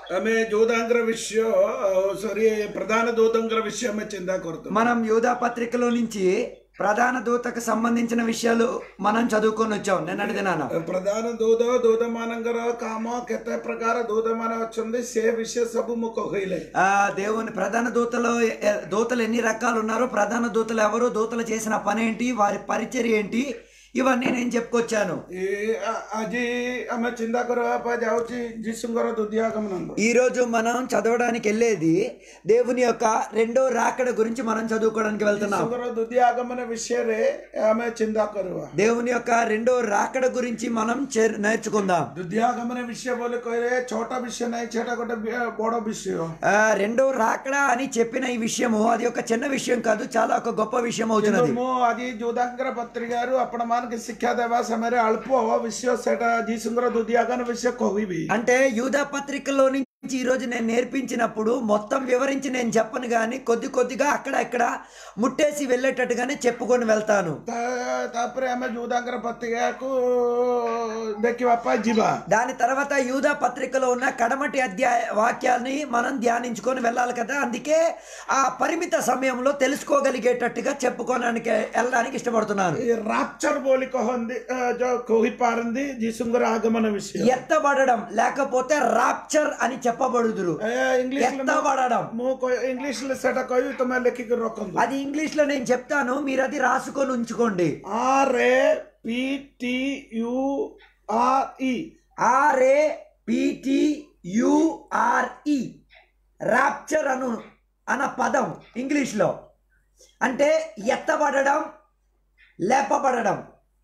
ଆମେ ଯୋଉଦାଙ୍କର ବିଷୟ ସରି ପ୍ରଧାନ ଦୂତଙ୍କର ବିଷୟ ଆମେ ଚିନ୍ତା କରୁଛୁ మనం యూదా పత్రికలో నుంచి ప్రధాన దూతకు సంబంధించిన విషయాలు మనం చదువుకొని వచ్చాం నిన్నటి దినాన ପ୍ରଧାନ ଦୂତ ଦୂତ ମାନଙ୍କର କାମ କେତେ ପ୍ରକାର ଦୂତ ମାନେ ଅଛନ୍ତି ସେ ବିଷୟ ସବୁ ମୁଁ କହିଲେ ఆ దేవుని ప్రధాన దూతలు ఎ- దూతలు ఎన్ని రకాలు ఉన్నారో ప్రధాన దూతలు ఎవరు దూతలు చేసిన పని ఏంటి వారి పరిచర్య ఏంటి ఇవన్నీ నేను చెప్పుకొచ్చాను ଏ ଆ- ଆଜି ଆମେ ଚିନ୍ତା କରିବା ପାଇଁ ଯାଉଛି ଯୀଶୁଙ୍କର ଦୁଦ୍ୟାଗମନ ఈ రోజు మనం చదవడానికి వెళ్ళేది దేవుని యొక్క రెండో రాకడ గురించి మనం చదువుకోవడానికి వెళ్తున్నాం ଯୀଶୁଙ୍କର ଦୁଦ୍ୟାଗମନ ବିଷୟରେ ଆମେ ଚିନ୍ତା କରିବା దేవుని యొక్క రెండో రాకడ గురించి మనం చే- నేర్చుకుందాం ଦୁଦ୍ୟାଗମନ ବିଷୟ ବୋଲି କହିଲେ ଛୋଟ ବିଷୟ ନାହିଁ ସେଟା ଗୋଟେ ବି- ବଡ ବିଷୟ ఆ, రెండో రాకడ అని చెప్పిన ఈ విషయము అది ఒక చిన్న విషయం కాదు చాలా ఒక గొప్ప విషయం କିନ୍ତୁ అవుతున్నది ମୁଁ ଆଜି ଯୋଦାଙ୍କର ପତ୍ରିକାରୁ ଆପଣମାନଙ୍କୁ ଶିକ୍ଷା ଦେବା ସମୟରେ ଅଳ୍ପ ବିଷୟ ସେଟା ଯୀଶୁଙ୍କର ଦୁଦ୍ୟାଗମନ ବିଷୟ କହିବି అంటే యూదా పత్రికలో నుంచి ఈ రోజు నేను నేర్పించినప్పుడు మొత్తం వివరించి నేను చెప్పను కానీ కొద్ది కొద్దిగా అక్కడ ఇక్కడ ముట్టేసి వెళ్ళేటట్టుగానే చెప్పుకొని వెళ్తాను ତା- ତାପରେ ଆମେ ଯୋଦାଙ୍କର ପତ୍ରିକାକୁ ଦେଖିବା ପାଇଁ ଯିବା దాని తర్వాత యూదా పత్రికలో ఉన్న కడమటి అధ్యాయ వాక్యాన్ని మనం ధ్యానించుకొని వెళ్ళాలి కదా అందుకే ఆ పరిమిత సమయంలో తెలుసుకోగలిగేటట్టుగా చెప్పుకోవడానికి వెళ్ళడానికి ఇష్టపడుతున్నాను ଏ ରାପଚର ବୋଲି କହନ୍ତି ଅ, ଯୋଉ କହିପାରନ୍ତି ଯୀଶୁଙ୍କର ଆଗମନ ବିଷୟ ఎత్తబడడం లేకపోతే రాప్చర్ అని చెప్పబడుదురు ଏ ଇଂଲିଶ ఎత్తబడడం ମୁଁ କହି- ଇଂଲିଶରେ ସେଟା କହିବି ତମେ ଲେଖିକି ରଖନ୍ତୁ అది ఇంగ్లీష్ లో నేను చెప్తాను మీరు అది రాసుకొని ఉంచుకోండి R A P T U R E R A P T U R E rapture అను అన్న పదం ఇంగ్లీష్లో అంటే ఎత్తబడడం లేపబడడం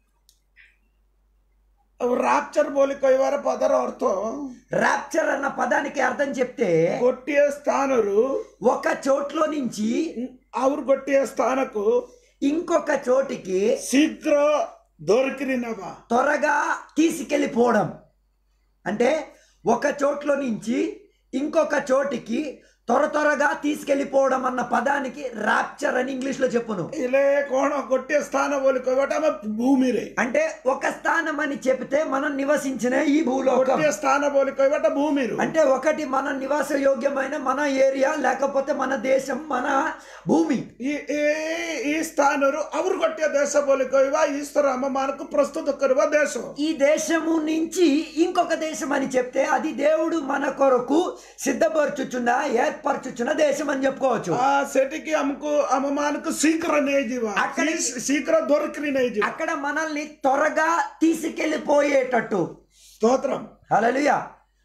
ରାପଚର ବୋଲି କହିବାର ପଦର ଅର୍ଥ రాప్చర్ అన్న పదానికి అర్థం చెప్తే ଗୋଟିଏ ସ୍ଥାନରୁ ఒక చోట్లో నుంచి ଆଉ ଗୋଟିଏ ସ୍ଥାନକୁ ఇంకొక చోటికి ଶୀଘ୍ର ଧରିକିରି ନେବା త్వరగా తీసుకెళ్ళిపోవడం అంటే ఒక చోట్లో నుంచి ఇంకొక చోటికి త్వర త్వరగా తీసుకెళ్ళిపోవడం అన్న పదానికి రాప్చర్ అని ఇంగ్లీష్లో చెప్పును ହେଲେ କ'ଣ ଗୋଟିଏ ସ୍ଥାନ ବୋଲି କହିବାଟା ଆମେ ଭୂମିରେ అంటే ఒక స్థానం అని చెప్తే మనం నివసించిన ఈ భూలోకం ଗୋଟିଏ ସ୍ଥାନ ବୋଲି କହିବାଟା ଭୂମିରୁ అంటే ఒకటి మన నివాస యోగ్యమైన మన ఏరియా లేకపోతే మన దేశం మన భూమి ఈ ఈ- ఈ ସ୍ଥାନରୁ ଆହୁରି ଗୋଟିଏ ଦେଶ ବୋଲି କହିବା ଈଶ୍ୱର ଆମମାନଙ୍କୁ ପ୍ରସ୍ତୁତ କରିବା ଦେଶ ఈ దేశము నుంచి ఇంకొక దేశం అని చెప్తే అది దేవుడు మన కొరకు సిద్ధపరచుచున్న ఏర్పరచుచున్న దేశం అని చెప్పుకోవచ్చు ఆ, ସେଠିକି ଆମକୁ ଆମମାନଙ୍କୁ ଶୀଘ୍ର ନେଇଯିବା ଆక్కడిକି- ଶୀ- ଶୀଘ୍ର ଧରିକିରି ନେଇଯିବା అక్కడ మనల్ని త్వరగా తీసుకెళ్లిపోయేటట్టు ସ୍ତୋତ୍ରମ హల్లెలూయా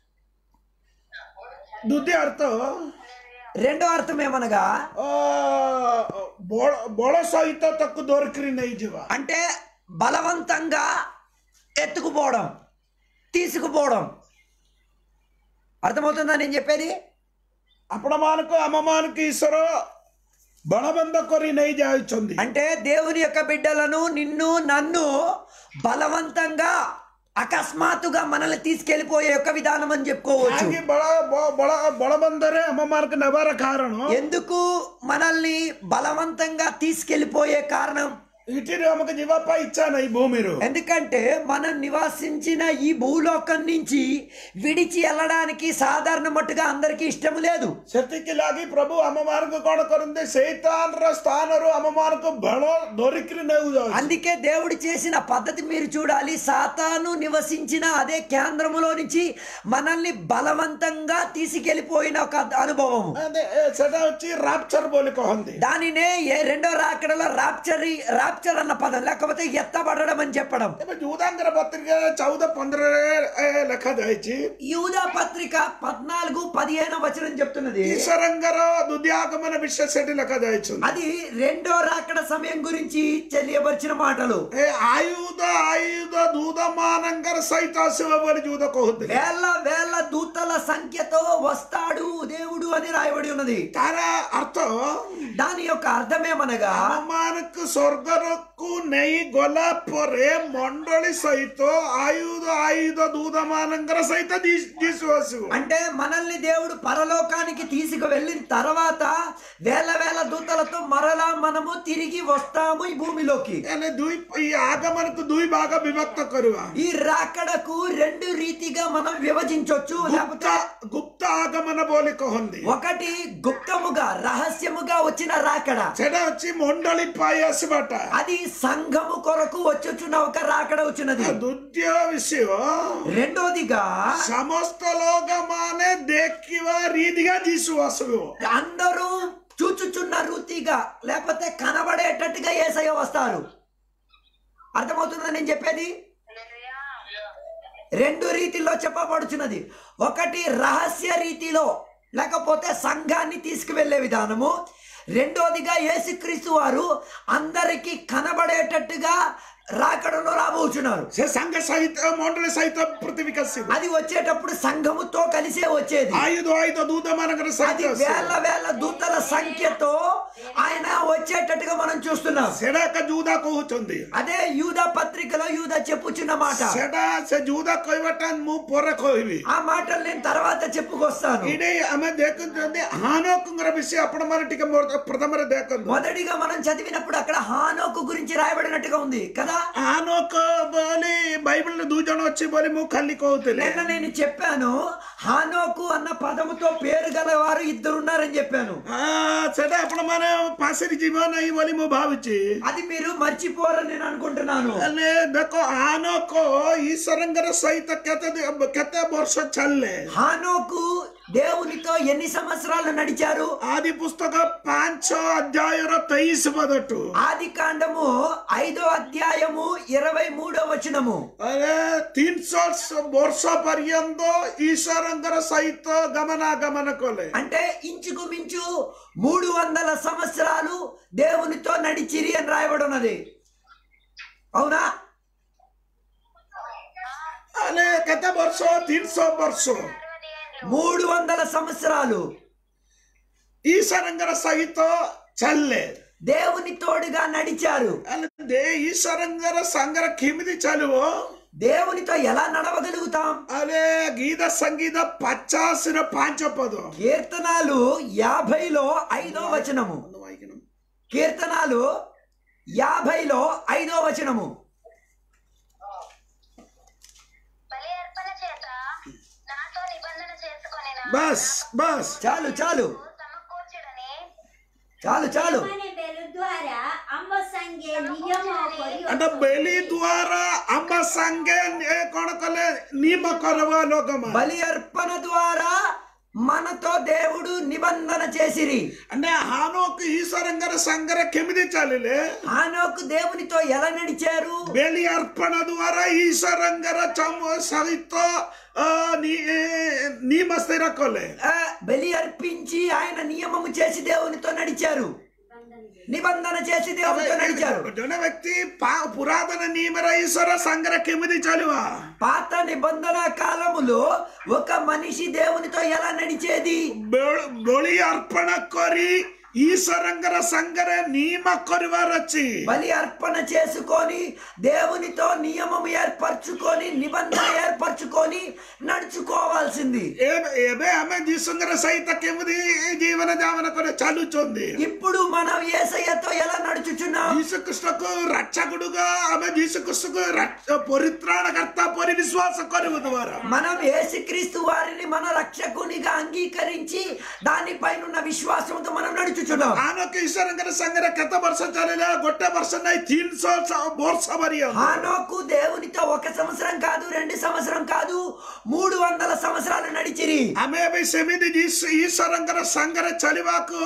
ଦ୍ୱିତୀୟ ଅର୍ଥ రెండో అర్థం ఏమనగా ଅ, ବଳ ବଳ ସହିତ ତାକୁ ଧରିକିରି ନେଇଯିବା అంటే బలవంతంగా ఎత్తుకుపోవడం తీసుకుపోవడం అర్థమవుతుందా నేను చెప్పేది ଆପଣମାନଙ୍କୁ ଆମମାନଙ୍କୁ ଈଶ୍ୱର ବଳବନ୍ଦ କରି ନେଇ ଯାଉଛନ୍ତି అంటే దేవుని యొక్క బిడ్డలను నిన్ను నన్ను బలవంతంగా అకస్మాత్తుగా మనల్ని తీసుకెళ్లిపోయే యొక్క విధానం అని చెప్పుకోవచ్చు କାହିଁକି ବଳ ବ- ବଳ ବଳବନ୍ଦରେ ଆମମାନଙ୍କୁ ନେବାର କାରଣ ఎందుకు మనల్ని బలవంతంగా తీసుకెళ్లిపోయే కారణం ఇటీରେ ଆମକୁ ଯିବା ପାଇଁ ଇଚ୍ଛା ନାହିଁ ଭୂମିରୁ ఎందుకంటే మనం నివాసించిన ఈ భూలోకం నుంచి విడిచి వెళ్ళడానికి సాధారణ మట్టుగా అందరికీ ఇష్టం లేదు ସେତିକି ଲାଗି ପ୍ରଭୁ ଆମମାନଙ୍କୁ କଣ କରନ୍ତି ସୈତାନର ସ୍ଥାନରୁ ଆମମାନଙ୍କୁ ବଳ ଧରିକିରି ନେଉଯାଉଛି అందుకే దేవుడు చేసిన పద్ధతి మీరు చూడాలి సాతాను నివసించిన అదే కేంద్రములో నుంచి మనల్ని బలవంతంగా తీసుకెళ్లిపోయిన ఒక అనుభవము అదే, ఏ, ସେଟା ହଉଛି ରାପଚର ବୋଲି କହନ୍ତି దానినే ఏ రెండో రాకడలో రాప్చరి రాప్చర్ అన్న పదం లేకపోతే ఎత్తబడడం అని చెప్పడం ଏବେ ଯୁଦାଙ୍କର ପତ୍ରିକା ଚଉଦ ପନ୍ଦରରେ ଏ, ଲେଖାଯାଇଛି యూదా పత్రిక పద్నాలుగు పదిహేను వచనం చెప్తున్నది ଈଶ୍ୱରଙ୍କର ଦୁଦ୍ୟାଗମନ ବିଷୟ ସେଠି ଲେଖାଯାଇଛି అది రెండో రాకడ సమయం గురించి తెలియబరిచిన మాటలు ଏ ଆୟୁଧ ଆୟୁଧ ଦୂତ ମାନଙ୍କର ସହିତ ଆସିବ ବୋଲି ଯୁଦ କହୁଥିଲେ వేల వేల దూతల సంఖ్యతో వస్తాడు దేవుడు అని రాయబడి ఉన్నది ତାର ଅର୍ଥ దాని యొక్క అర్థమేమనగా ଆମମାନଙ୍କୁ ସ୍ୱର୍ଗର ଉପରକୁ ନେଇ ଗଲା ପରେ ମଣ୍ଡଳୀ ସହିତ ଆୟୁଧ ଆୟୁଧ ଦୂତ ମାନଙ୍କର ସହିତ ଯୀ- ଯୀଶୁ ଆସିବ అంటే మనల్ని దేవుడు పరలోకానికి తీసుకు వెళ్ళిన తర్వాత వేల వేల దూతలతో మరలా మనము తిరిగి వస్తాము ఈ భూమిలోకి ହେଲେ ଦୁଇ ఈ ఆగమనకు ଦୁଇ ଭାଗ ବିଭକ୍ତ କରିବା ఈ రాకడకు రెండు రీతిగా మనం విభజించవచ్చు ଗୁପ୍ତ లేకపోతే ଗୁପ୍ତ ଆଗମନ ବୋଲି କହନ୍ତି ఒకటి గుప్తముగా రహస్యముగా వచ్చిన రాకడ ସେଟା ଅଛି ମଣ୍ଡଳୀ ପାଇ ଆସିବାଟା అది సంఘము కొరకు వచ్చుచున్న ఒక రాకడ వచ్చినది ଆଉ ଦ୍ୱିତୀୟ ବିଷୟ రెండోదిగా ସମସ୍ତ ଲୋକମାନେ ଦେଖିବା రీతిగా ଯୀଶୁ ଆସିବ అందరూ చూచుచున్న రీతిగా లేకపోతే కనబడేటట్టుగా ఏసయ్య వస్తారు అర్థమవుతుందా నేను చెప్పేది రెండు రీతిలో చెప్పబడుచున్నది ఒకటి రహస్య రీతిలో లేకపోతే సంఘాన్ని తీసుకువెళ్ళే విధానము రెండోదిగా యేసుక్రీస్తు వారు అందరికీ కనబడేటట్టుగా రాకడలో రాబోచున్నారు ସେ ସାଙ୍ଗେ ସହିତ ମଣ୍ଡଳୀ ସହିତ ପୃଥିବୀకి ଆସିବ అది వచ్చేటప్పుడు సంఘముతో కలిసే వచ్చేది ଆୟୁଧ ଆୟୁଧ ଦୂତ ମାନଙ୍କର అది ସହିତ ଆସିବ వేల వేల దూతల సంఖ్యతో ఆయన వచ్చేటట్టుగా మనం చూస్తున్నాం ସେଟା ଏକ ଯୁଦା କହୁଛନ୍ତି అదే యూద పత్రికలో యూద చెప్పుచున్న మాట ସେଟା ସେ ଯୁଦା କହିବାଟା ମୁଁ ପରେ କହିବି ఆ మాటలు నేను తర్వాత చెప్పుకొస్తాను ଏଇଠି ଆମେ ଦେଖୁଛନ୍ତି ହାନକଙ୍କର ବିଷୟ ଆପଣ ମାନେ ଟିକେ ମୋର ପ୍ରଥମରେ ଦେଖନ୍ତୁ మొదటిగా మనం చదివినప్పుడు అక్కడ హానోకు గురించి రాయబడినట్టుగా ఉంది కదా ହାନକ ବୋଲି ବାଇబଲରେ ଦୁଇ ଜଣ ଅଛି ବୋଲି ମୁଁ ଖାଲି କହୁଥିଲି నిన్న నేను చెప్పాను హానోకు అన్న పదముతో పేరు గలవారు ఇద్దరు ఉన్నారని చెప్పాను ఆ, ସେଟା ଆପଣ ମାନେ ପାଶରେ ଯିବ ନାହିଁ ବୋଲି ମୁଁ ଭାବୁଛି అది మీరు మర్చిపోరని నేను అనుకుంటున్నాను ହେଲେ ଦେଖ ହାନକ ଈଶ୍ୱରଙ୍କର ସହିତ କେତେ ଦି- କେତେ ବର୍ଷ ଚାଲିଲେ హానోకు దేవునితో ఎన్ని సంవత్సరాలు నడిచారు ଆଦି ପୁସ୍ତକ ପାଞ୍ଚ ଅଧ୍ୟାୟର ତେଇଶ ପଦଠୁ ఆది కాండము ఐదో అధ్యాయము ఇరవై మూడో వచనము అరే ତିନିଶହ ବର୍ଷ ପର୍ଯ୍ୟନ୍ତ ଈଶ୍ୱରଙ୍କର ସହିତ ଗମନାଗମନ କଲେ అంటే ఇంచుకు మించు మూడు వందల సంవత్సరాలు దేవునితో నడిచిరి అని రాయబడి ఉన్నది అవునా ଆରେ କେତେ ବର୍ଷ ତିନିଶହ ବର୍ଷ మూడు వందల సంవత్సరాలు ଈଶ୍ୱରଙ୍କର ସହିତ ଚାଲିଲେ దేవుని తోడుగా నడిచారు ହେଲେ ଦେ ଈଶ୍ୱରଙ୍କର ସାଙ୍ଗରେ କେମିତି ଚାଲିବ దేవునితో ఎలా నడవగలుగుతాం అరే గీత సంగీత పచాసిన ପାଞ୍ଚ పଦ కీర్తనాలు యాభైలో ఐదో వచనము కీర్తనాలు యాభైలో ఐదో వచనము బలి అర్పణ చేత నాతో నిబంధన చేసుకొని బస్ బస్ చాలు చాలు సమకూర్చుడని చాలు చాలు ମାନେ ବେଲ ଦ୍ୱାରା ଆମ ସାଙ୍ଗେ ନିୟମ କରି అంటే బలి ద్వారా అమ్మ సంగే ఏ କଣ କଲେ ନିୟମ କରବ ଲୋକମାନେ బలి అర్పణ ద్వారా మనతో దేవుడు నిబంధన చేసిరి అంటే హానోకు ఈశ్వరంగర సంగర କେମିତି ଚାଲିଲେ ఆనోకు దేవునితో ఎలా నడిచారు ବେଲି ଅର୍ପଣ ଦ୍ୱାରା ଈଶ୍ୱରଙ୍କର ଚମ ସହିତ ଅ, ନି- ଏ, ନିୟମ ସ୍ଥିର କଲେ ఆ, బలి అర్పించి ఆయన నియమము చేసి దేవునితో నడిచారు నిబంధన చేసి దేవునితో నడిచారు ଜଣେ ବ୍ୟକ୍ତି ପା- ପୁରାତନ ନିୟମର ଈଶ୍ୱର ସାଙ୍ଗରେ କେମିତି ଚାଲିବ పాత నిబంధన కాలములో ఒక మనిషి దేవునితో ఎలా నడిచేది ବେଳ- ବଳି ଅର୍ପଣ କରି ଈଶ୍ୱରଙ୍କର ସାଙ୍ଗରେ ନିୟମ କରିବାର ଅଛି బలి అర్పణ చేసుకొని దేవునితో నియమం ఏర్పరచుకొని నిబంధన ఏర్పరచుకొని నడుచుకోవాల్సింది ଏବେ ଏବେ ଆମେ ଯୀଶୁଙ୍କର ସହିତ କେମିତି ଜୀବନ ଯାପନ କରି ଚାଲୁଛନ୍ତି ఇప్పుడు మనం ఏసయ్యతో ఎలా నడుచుచున్నాం ଯୀଶୁ କୃଷ୍ଣକୁ ରକ୍ଷାକୁడుగా ଆମେ ଯୀଶୁ କୃଷ୍ଣକୁ ରା- ପରିତ୍ରାଣକର୍ତ୍ତା ପରି ବିଶ୍ୱାସ କରିବୁ ଦ୍ୱାରା మనం యేసుక్రీస్తు వారిని మన రక్షకునిగా అంగీకరించి దానిపైన ఉన్న విశ్వాసంతో మనం నడుచుచున్నాం ଆନକ ଈଶ୍ୱରଙ୍କର ସାଙ୍ଗରେ କେତେ ବର୍ଷ ଚାଲିଲା ଗୋଟେ ବର୍ଷ ନାଇଁ ତିନିଶହ ବର୍ଷ ପର୍ଯ୍ୟନ୍ତ హానోకు దేవునితో ఒక సంవత్సరం కాదు రెండు సంవత్సరం కాదు మూడు వందల సంవత్సరాలు నడిచిరి ଆମେ ଏବେ ସେମିତି ଯୀଶୁ- ଈଶ୍ୱରଙ୍କର ସାଙ୍ଗରେ ଚାଲିବାକୁ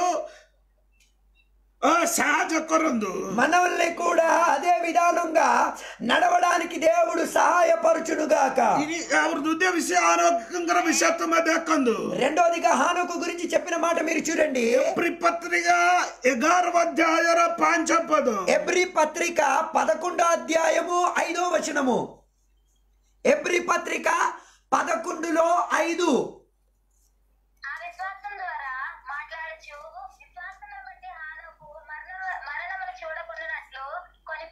ଅ, ସାହାଯ୍ୟ କରନ୍ତୁ మనల్ని కూడా అదే విధానంగా నడవడానికి దేవుడు సహాయపరచునుగాక ఇది ಅವ್ರ ದುದ್ಯ ವಿಷಯ ಆರೋಗ್ಯಂಕರ ವಿಷಯ ತುಂಬ ದೇಖಂದು రెండోదిగా హానుకు గురించి చెప్పిన మాట మీరు చూడండి ಪತ್ರಿಕ ಎಗಾರ ಅಧ್ಯಾಯರ ಪಾಂಚ ಪದ ఎబ్రి పత్రిక పదకొండో అధ్యాయము ఐదో వచనము ఎబ్రి పత్రిక పదకొండులో ఐదు ఆ విశ్వాసం ద్వారా మాట్లాడచ్చు విశ్వాసం బట్టి హానోకు మరణ మరణమును చూడకుండానట్లు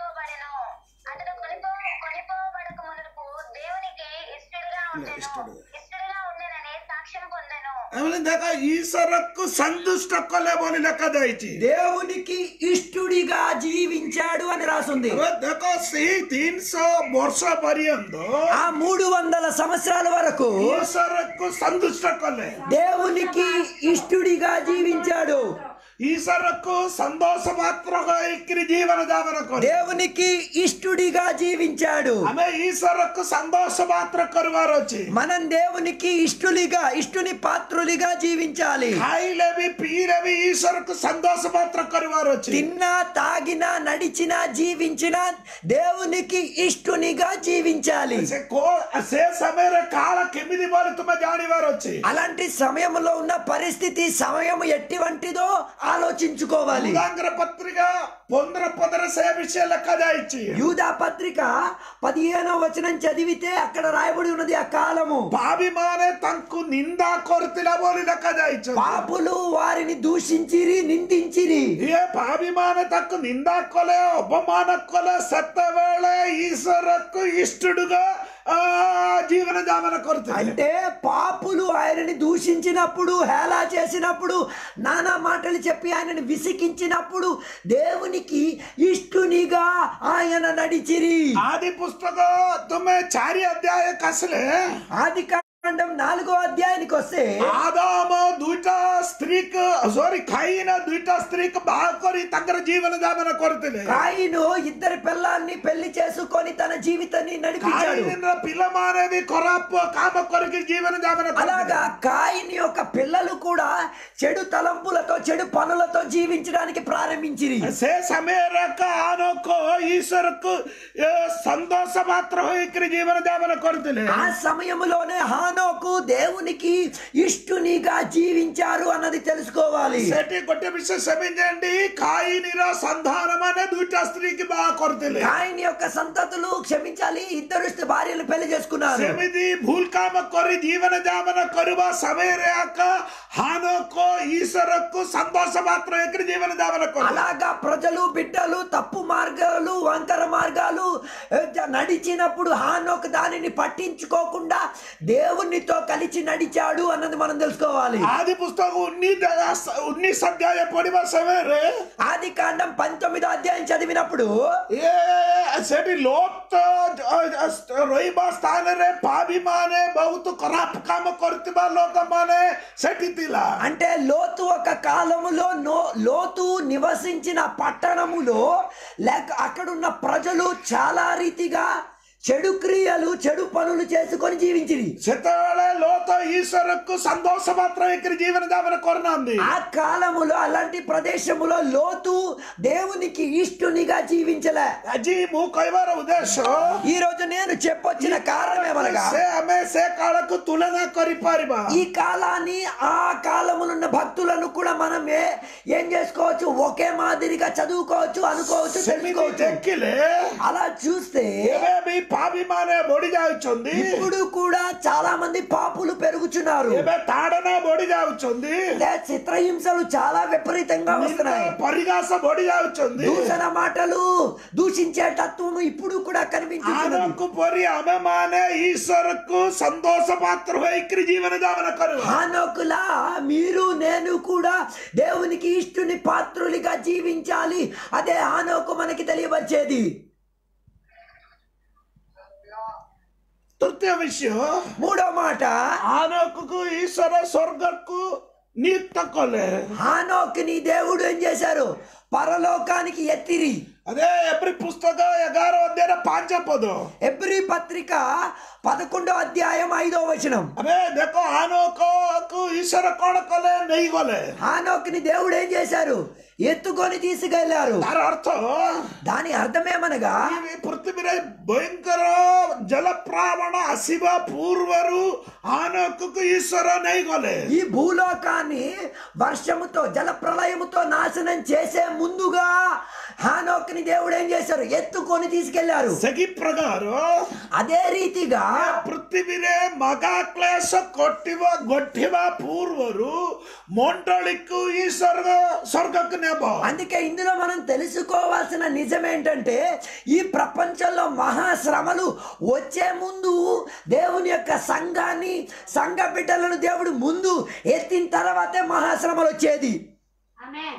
ಆಮೇಲೆ ದೇಖ ಈಶ್ವರಕ್ಕೂ ಸಂತುಷ್ಟ ಕೊಲೆ ಬೋಲಿ ಲೆಕ್ಕ ದಾಯಿಚಿ దేవునికి ఇష్టుడిగా జీవించాడు అని రాసుంది ದೇಖ ಸಿಹಿ ತೀನ್ ಸौ ವರ್ಷ ಪರ್ಯಂತ ఆ మూడు వందల సంవత్సరాల వరకు ಈಶ್ವರಕ್ಕೂ ಸಂತುಷ್ಟ ಕೊಲೆ దేవునికి ఇష్టుడిగా జీవించాడు ಈಶ್ವರಕ್ಕೂ ಸಂತೋಷ ಮಾತ್ರ ಇಕ್ಕಿರಿ ಜೀವನ ಜಾವನ ಕೊಲೆ దేవునికి ఇష్టుడిగా జీవించాడు ಆಮೇಲೆ ಈಶ್ವರಕ್ಕೂ ಸಂತೋಷ ಮಾತ್ರ ಕರುವಾರ వచ్చి మనం దేవునికి ఇష్టులిగా ఇష్టుని పాత్రులిగా జీవించాలి ఖాయిలేవి పీలేవి ఈశ్వరకు సంతోష మాత్ర కరువారు వచ్చి తిన్నా తాగినా నడిచినా జీవించినా దేవునికి ఇష్టునిగా జీవించాలి ସେ କୋ- ସେ ସମୟରେ କାଳ କେମିତି ବୋଲି ତୁମେ ଜାଣିବାର ଅଛି అలాంటి సమయంలో ఉన్న పరిస్థితి సమయం ఎట్టివంటిదో ఆలోచించుకోవాలి ఉదాంగ్ర పత్రిక పొందర పొందర సే విషయం లెక్క ଯାଇଛି యూదా పత్రిక పదిహేనో వచనం చదివితే అక్కడ రాయబడి ఉన్నది ఆ కాలము పాపిమానే తనకు నిందా కొరతిల బోలి లెక్క ଯାଇଛି పాపులు వారిని దూషించిరి నిందించిరి ఏ పాపిమానే తనకు నిందా కొಲೆ ఉపమాన కొಲೆ ಸತ್ತವೇಳೆ ಈಶ್ವರಕ್ಕೂ ಇಷ್ಟುಡುగా ఆ జీవన జామన కొరత అంటే పాపులు ఆయనని దూషించినప్పుడు హేళా చేసినప్పుడు నానా మాటలు చెప్పి ఆయనని విసికించినప్పుడు దేవునికి ఇష్టునిగా ఆయన నడిచిరి ఆది పుస్తక తుమ్మె చారి అధ్యాయ కసలే ఆది కాండం నాలుగో అధ్యాయానికి వస్తే ఆదామ ଦୁଇଟା ସ୍ତ୍ରୀକୁ ସରି ଖାଇନ ଦୁଇଟା ସ୍ତ୍ରୀକୁ ବାହା କରି ତାଙ୍କର ଜୀବନ ଯାପନ କରୁଥିଲେ కాయిను ఇద్దరు పిల్లల్ని పెళ్లి చేసుకొని తన జీవితాన్ని నడిపించాడు କାଇନର ପିଲାମାନେ ବି ଖରାପ କାମ କରିକି ଜୀବନ ଯାପନ అలాగా କରୁଥିଲେ కాయిన్ యొక్క పిల్లలు కూడా చెడు తలంపులతో చెడు పనులతో జీవించడానికి ప్రారంభించిరి ସେ ସମୟରେ ଆନକ ଈଶ୍ୱରକୁ ଏ, ସନ୍ତୋଷ ମାତ୍ର ହୋଇକରି ଜୀବନ ଯାପନ କରୁଥିଲେ ఆ సమయంలోనే హానోకు దేవునికి ఇష్టునిగా జీవించారు అన్నది తెలుసుకోవాలి ସେଠି ଗୋଟେ ବିଷୟ ସେମିତି କାଇନର ସନ୍ଧାନ ମାନେ ଦୁଇଟା ସ୍ତ୍ରୀକି ବାହା କରୁଥିଲେ ఆయన యొక్క సంతతులు క్షమించాలి ఇద్దరు భార్యలు పెళ్లి చేసుకున్నారు ସେମିତି ଭୁଲ କାମ କରି ଜୀବନ ଯାପନ କରିବା ସମୟରେ ଆକା ହାନକ ଈଶ୍ୱରକୁ ସନ୍ତୋଷ ମାତ୍ର ହେଇକରି ଜୀବନ ଯାପନ କଲେ అలాగా ప్రజలు బిడ్డలు తప్పు మార్గాలు వంకర మార్గాలు ఏ, నడిచినప్పుడు హానోకు దానిని పట్టించుకోకుండా దేవునితో కలిసి నడిచాడు అన్నది మనం తెలుసుకోవాలి ఆది పుస్తకం ఉన్ని ఉన్నిస్ అధ్యాయ పడిବା ସମୟରେ ఆది కాండం పంతొమ్మిదో అధ్యాయం చదివినప్పుడు ଏ ସେଠି ଲୋତ ରହିବା ସ୍ଥାନରେ ପାପୀ ମାନେ ବହୁତ ଖରାପ କାମ କରୁଥିବା ଲୋକମାନେ ସେଠି ଥିଲା అంటే లోతు ఒక కాలములో నో లోతు నివసించిన పట్టణములో లేక అక్కడున్న ప్రజలు చాలా రీతిగా చెడు క్రియలు చెడు పనులు చేసుకొని జీవించిరి ସେତେବେଳେ ଲୋତ ଈଶ୍ୱରକୁ ସନ୍ତୋଷ ମାତ୍ର ହେଇକରି ଜୀବନ ଯାପନ କରୁନାହାନ୍ତି ఆ కాలములో అలాంటి ప్రదేశములో లోతు దేవునికి ఇష్టునిగా జీవించలే ଆଜି ମୁଁ କହିବାର ଉଦ୍ଦେଶ୍ୟ ఈ రోజు నేను చెప్పొచ్చిన కారణం ఏమనగా ସେ ଆମେ ସେ କାଳକୁ ତୁଳନା କରିପାରିବା ఈ కాలాన్ని ఆ కాలములున్న భక్తులను కూడా మనం ఏ- ఏం చేసుకోవచ్చు ఒకే మాదిరిగా చదువుకోవచ్చు అనుకోవచ్చు ସେମିତି తెలుసుకోవచ్చు ଦେଖିଲେ అలా చూస్తే ଏବେ ବି ପାପୀ ମାନେ ବଢି ଯାଉଛନ୍ତି ఇప్పుడు కూడా చాలా మంది పాపులు పెరుగుచున్నారు ଏବେ ତାଡన ବଢି ଯାଉଛନ୍ତି లే చిత్రహింసలు చాలా విపరీతంగా వస్తున్నాయి ପରିହାସ ବଢି ଯାଉଛନ୍ତି దూషణ మాటలు దూషించే తత్వము ఇప్పుడు కూడా కనిపించుతున్నది ଆମକୁ ପରି ଆମେ ମାନେ ଈଶ୍ୱରକୁ ସନ୍ତୋଷ ପାତ୍ର ହେଇକରି ଜୀବନ ଯାପନ କରିବା హానోకులా మీరు నేను కూడా దేవునికి ఇష్టుని పాత్రులుగా జీవించాలి అదే హానోకు మనకి తెలియవచ్చేది ତୃତୀୟ ବିଷୟ మూడో మాట ଆନକକୁ ଈଶ୍ୱର ସ୍ୱର୍ଗକୁ ନିୟୁକ୍ତ କଲେ హానోకుని దేవుడు ఏం చేశారు పరలోకానికి ఎత్తిరి అదే ఎబ్రి పుస్తక ఎగారో అధ్యాయ పాంచ పద ఎబ్రి పత్రిక పదకొండో అధ్యాయం ఐదో వచనం అరే ଦେଖ ଆନକକୁ ଈଶ୍ୱର କଣ କଲେ ନେଇଗଲେ హానోకుని దేవుడు ఏం చేశారు ఎత్తుకొని తీసుకెళ్లారు ତାର ଅର୍ଥ దాని అర్థమేమనగా ఈ ପୃଥିବୀରେ ଭୟଙ୍କର ଜଳପ୍ରାବଣ ଆସିବା ପୂର୍ବରୁ ଆନକକୁ ଈଶ୍ୱର ନେଇଗଲେ ఈ భూలోకాన్ని వర్షముతో జల ప్రళయముతో నాశనం చేసే ముందుగా హానోక్ని దేవుడు ఏం చేశారు ఎత్తుకొని తీసుకెళ్లారు ସେହି ପ୍ରକାର అదే రీతిగా ପୃଥିବୀରେ ମଗା କ୍ଲେଶ କଟିବା ଘଟିବା ପୂର୍ବରୁ ମଣ୍ଡଳୀକୁ ଈଶ୍ୱର ସ୍ୱର୍ଗକୁ హବ అందుకే ఇందులో మనం తెలుసుకోవాల్సిన నిజం ఏంటంటే ఈ ప్రపంచంలో మహాశ్రమలు వచ్చే ముందు దేవుని యొక్క సంఘాన్ని సంఘ బిడ్డలను దేవుడు ముందు ఎత్తిన తర్వాతే మహాశ్రమలు వచ్చేది ఆమేన్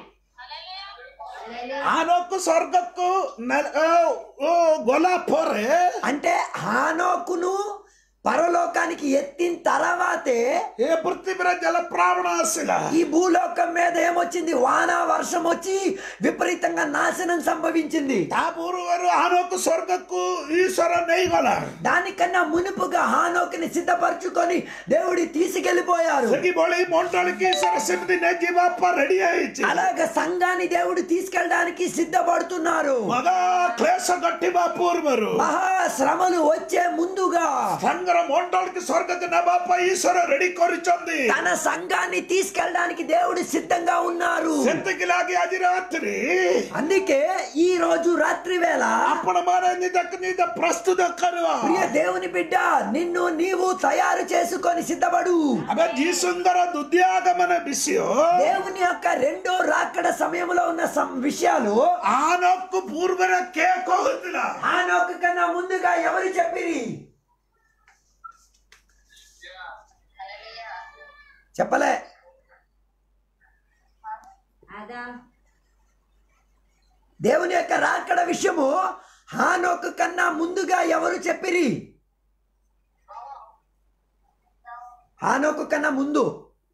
ఆనోకు స్వర్గకు న- ఆ, ఓ, గొలా పోరే అంటే హానోకును పరలోకానికి ఎత్తిన తర్వాతే ఏ పృథ్వీర జల ప్రావణ ఆశగా ఈ భూలోకం మీద ఏమొచ్చింది వాన వర్షం వచ్చి విపరీతంగా నాశనం సంభవించింది ତା ପୂର୍ବରୁ ଆନକୁ ସ୍ୱର୍ଗକୁ ଈଶ୍ୱର ନେଇଗଲା దానికన్నా మునుపుగా హానోకుని సిద్ధపరచుకొని దేవుడి తీసుకెళ్లిపోయారు ସେଠି ଭଳି ମଣ୍ଡଳୀକି ଈଶ୍ୱର ସେମିତି ନେଇଯିବା ପାଇଁ ରେଡି ହେଇଛି అలాగ సంఘాన్ని దేవుడు తీసుకెళ్ళడానికి సిద్ధపడుతున్నారు ମଗା କ୍ଲେଶ ଘଟିବା ପୂର୍ବରୁ మహాశ్రమలు వచ్చే ముందుగా ସଂଘର ମଣ୍ଡଳୀକି ସ୍ୱର୍ଗକୁ ନେବା ପାଇଁ ଈଶ୍ୱର ରେଡି କରିଛନ୍ତି తన సంఘాన్ని తీసుకెళ్ళడానికి దేవుడు సిద్ధంగా ఉన్నారు ସେତିକି ଲାଗି ଆଜି ରାତ୍ରି అందుకే ఈ రోజు రాత్రి వేళ ଆପଣ ମାନେ ନିଜକୁ ନିଜ ପ୍ରସ୍ତୁତ କରିବା ప్రియ దేవుని బిడ్డ నిన్ను నీవు తయారు చేసుకొని సిద్ధపడు ଆମେ ଯୀଶୁଙ୍କର ଦ୍ୱିତୀୟ ଆଗମନ ବିଷୟ దేవుని యొక్క రెండో రాకడ సమయంలో ఉన్న సం- విషయాలు ଆନକୁ ପୂର୍ବରେ କିଏ କହୁଥିଲା ఆనోకు కన్నా ముందుగా ఎవరు చెప్పిరి చెప్పలే ఆదాం దేవుని యొక్క రాకడ విషయము హానోకు కన్నా ముందుగా ఎవరు చెప్పిరి హానోకు కన్నా ముందు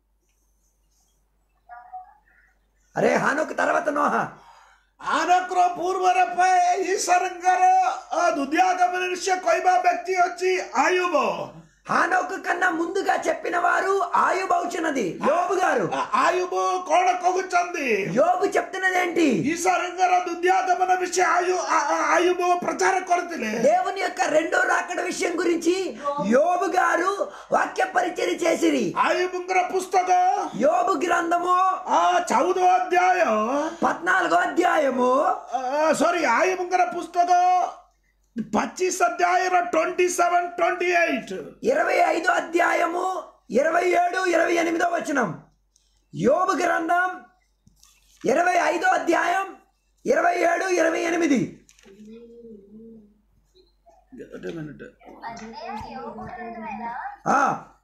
అరే హానోకు తర్వాత నోహ ଆନକର ପୂର୍ବରେ ପାଇଁ ଈଶ୍ୱରଙ୍କର ଅ, ଦ୍ୱିତୀୟ ଆଗମନ ବିଷୟ କହିବା ବ୍ୟକ୍ତି ଅଛି ଆୟୁବ హానోకు కన్నా ముందుగా చెప్పిన వారు ఆయుబౌచున్నది యోబు గారు ଆ- ଆୟୁବ କଣ କହୁଛନ୍ତି యోబు చెప్తున్నది ఏంటి ଈଶ୍ୱରଙ୍କର ଦ୍ୱିତୀୟ ଆଗମନ ବିଷୟ ଆୟୁ ଆ- ଆ- ଆୟୁବ ପ୍ରଚାର କରିଥିଲେ దేవుని యొక్క రెండో రాకడ విషయం గురించి యోబు గారు వాక్య పరిచయం చేసిరి ଆୟୁବଙ୍କର ପୁସ୍ତକ యోబు గ్రంథము ଆ, ଚଉଦ ଅଧ୍ୟାୟ పద్నాలుగో అధ్యాయము ସରି ଆୟୁବଙ୍କର ପୁସ୍ତକ ପଚିଶ ଅଧ୍ୟାୟର ଟ୍ୱେଣ୍ଟି ସେଭେନ ଟ୍ୱେଣ୍ଟି ଏଇଟ୍ ఇరవై ఐదో అధ్యాయము ఇరవై ఏడు ఇరవై ఎనిమిదో వచనం యోబు గ్రంథం ఇరవై ఐదో అధ్యాయం ఇరవై ఏడు ఇరవై ఎనిమిది అదే యోగు గ్రంథమైన ఆ,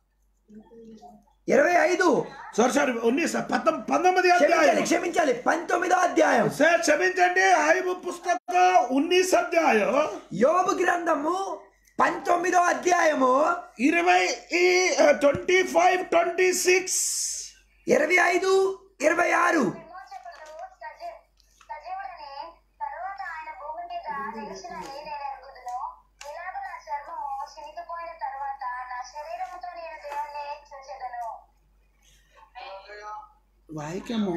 ఇరవై ఐదు సారీ సారీ ఉన్నీస్ పంతొమ్మిది పంతొమ్మిది క్షమించాలి అధ్యాయం క్షమించాలి పంతొమ్మిదో అధ్యాయం సార్ క్షమించండి ఆయుబు పుస్తక ఉన్నీస్ అధ్యాయం యోబు గ్రంథము పంతొమ్మిదో అధ్యాయము ఇరవై ఈ ట్వంటీ ఫైవ్ ట్వంటీ సిక్స్ ఇరవై ఐదు ఇరవై ఆరు విమోచకుడు సజీ- సజీవుడని తరువాత ఆయన భూమి మీద నిలిచినని నేను ఎరుగుదును ఇలాగ నా చర్మము చినిగిపోయిన తరువాత నా శరీరముతో నేను దేవుణ్ణి చూచెదను വായിക്കാമോ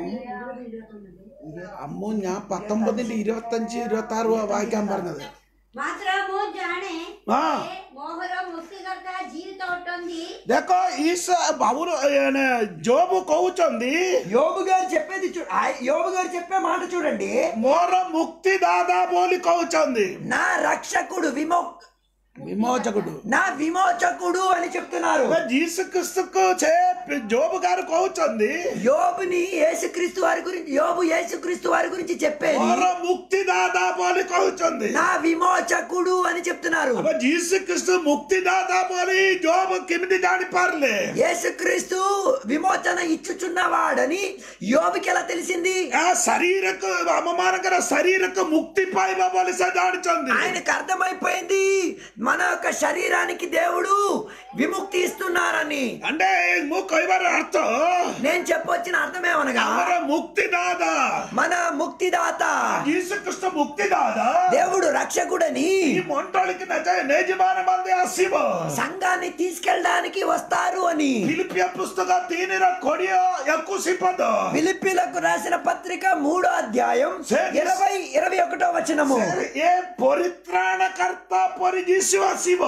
അമ്മോ ഞാൻ പത്തൊമ്പതിന്റെ ഇരുപത്തഞ്ച് ഇരുപത്തി ആറ് വായിക്കാൻ പറഞ്ഞത് మాత్ర ମୁଁ ଜାଣେ ହଁ। ଯେ ମୋହର ମୁକ୍ତିକର୍ତ୍ତା ଜୀବିତ ଅଟନ୍ତି ଦେଖ ఈస బాబులు జోబు కହୁଛନ୍ତି యోబు గారు చెప్పేది చూ ఆ- యోబు గారు చెప్పే మాట చూడండి ମୋର ମୁକ୍ତି ଦାଦା ବୋଲି କହୁଛନ୍ତି నా రక్షకుడు విమో విమోచకుడు నా విమోచకుడు అని చెప్తున్నారు జీసు క్రిస్తుకు చే జోబు గారు కହୁଛନ୍ତି యోబుని యేసుక్రీస్తు వారి గురించి యోబు యేసుక్రీస్తు వారి గురించి చెప్పేది ମୋର ମୁକ୍ତି ଦାଦା ବୋଲି କହୁଛନ୍ତି నా విమోచకుడు అని చెప్తున్నారు అబ్బా జీసు క్రిస్తు ముక్తి దాదా ବୋଲି జోబు କେମିତି ଜାଣିପାରିଲେ యేసుక్రీస్తు విమోచన ఇచ్చుచున్నవాడని యోబుకి ఎలా తెలిసింది ఆ శరీరకు అమ్మమానకర శరీరకు ముక్తి పాయిబ ବୋଲି ସେ ଜାଣିଛନ୍ତି ఆయనకు అర్థమైపోయింది మన యొక్క శరీరానికి దేవుడు విముక్తి ఇస్తున్నారని అంటే ମୁଁ କହିବାର ଅର୍ଥ నేను చెప్పొచ్చిన అర్థమేమనగా ଆମର ମୁକ୍ତି ଦାଦା మన ముక్తిదాత ଯୀଶୁ ଖ୍ରୀଷ୍ଟ ମୁକ୍ତି ଦାଦା దేవుడు రక్షకుడని ఈ మంటోళికి ନେଇଯିବାର ମଧ୍ୟ ଆସିବ సంఘాన్ని తీసుకెళ్ళడానికి వస్తారు అని ଫିଲିପିଆ ପୁସ୍ତକ ତିନିର କୋଡିଏ ଏକୋଇଶ ପଦ ఫిలిప్పీలకు రాసిన పత్రిక మూడో అధ్యాయం ସେ- ఇరవై ఇరవై ఒకటో వచనము ଏ ପରିତ୍ରାଣକର୍ତ୍ତା ପରି ଯୀଶୁ ଆସିବ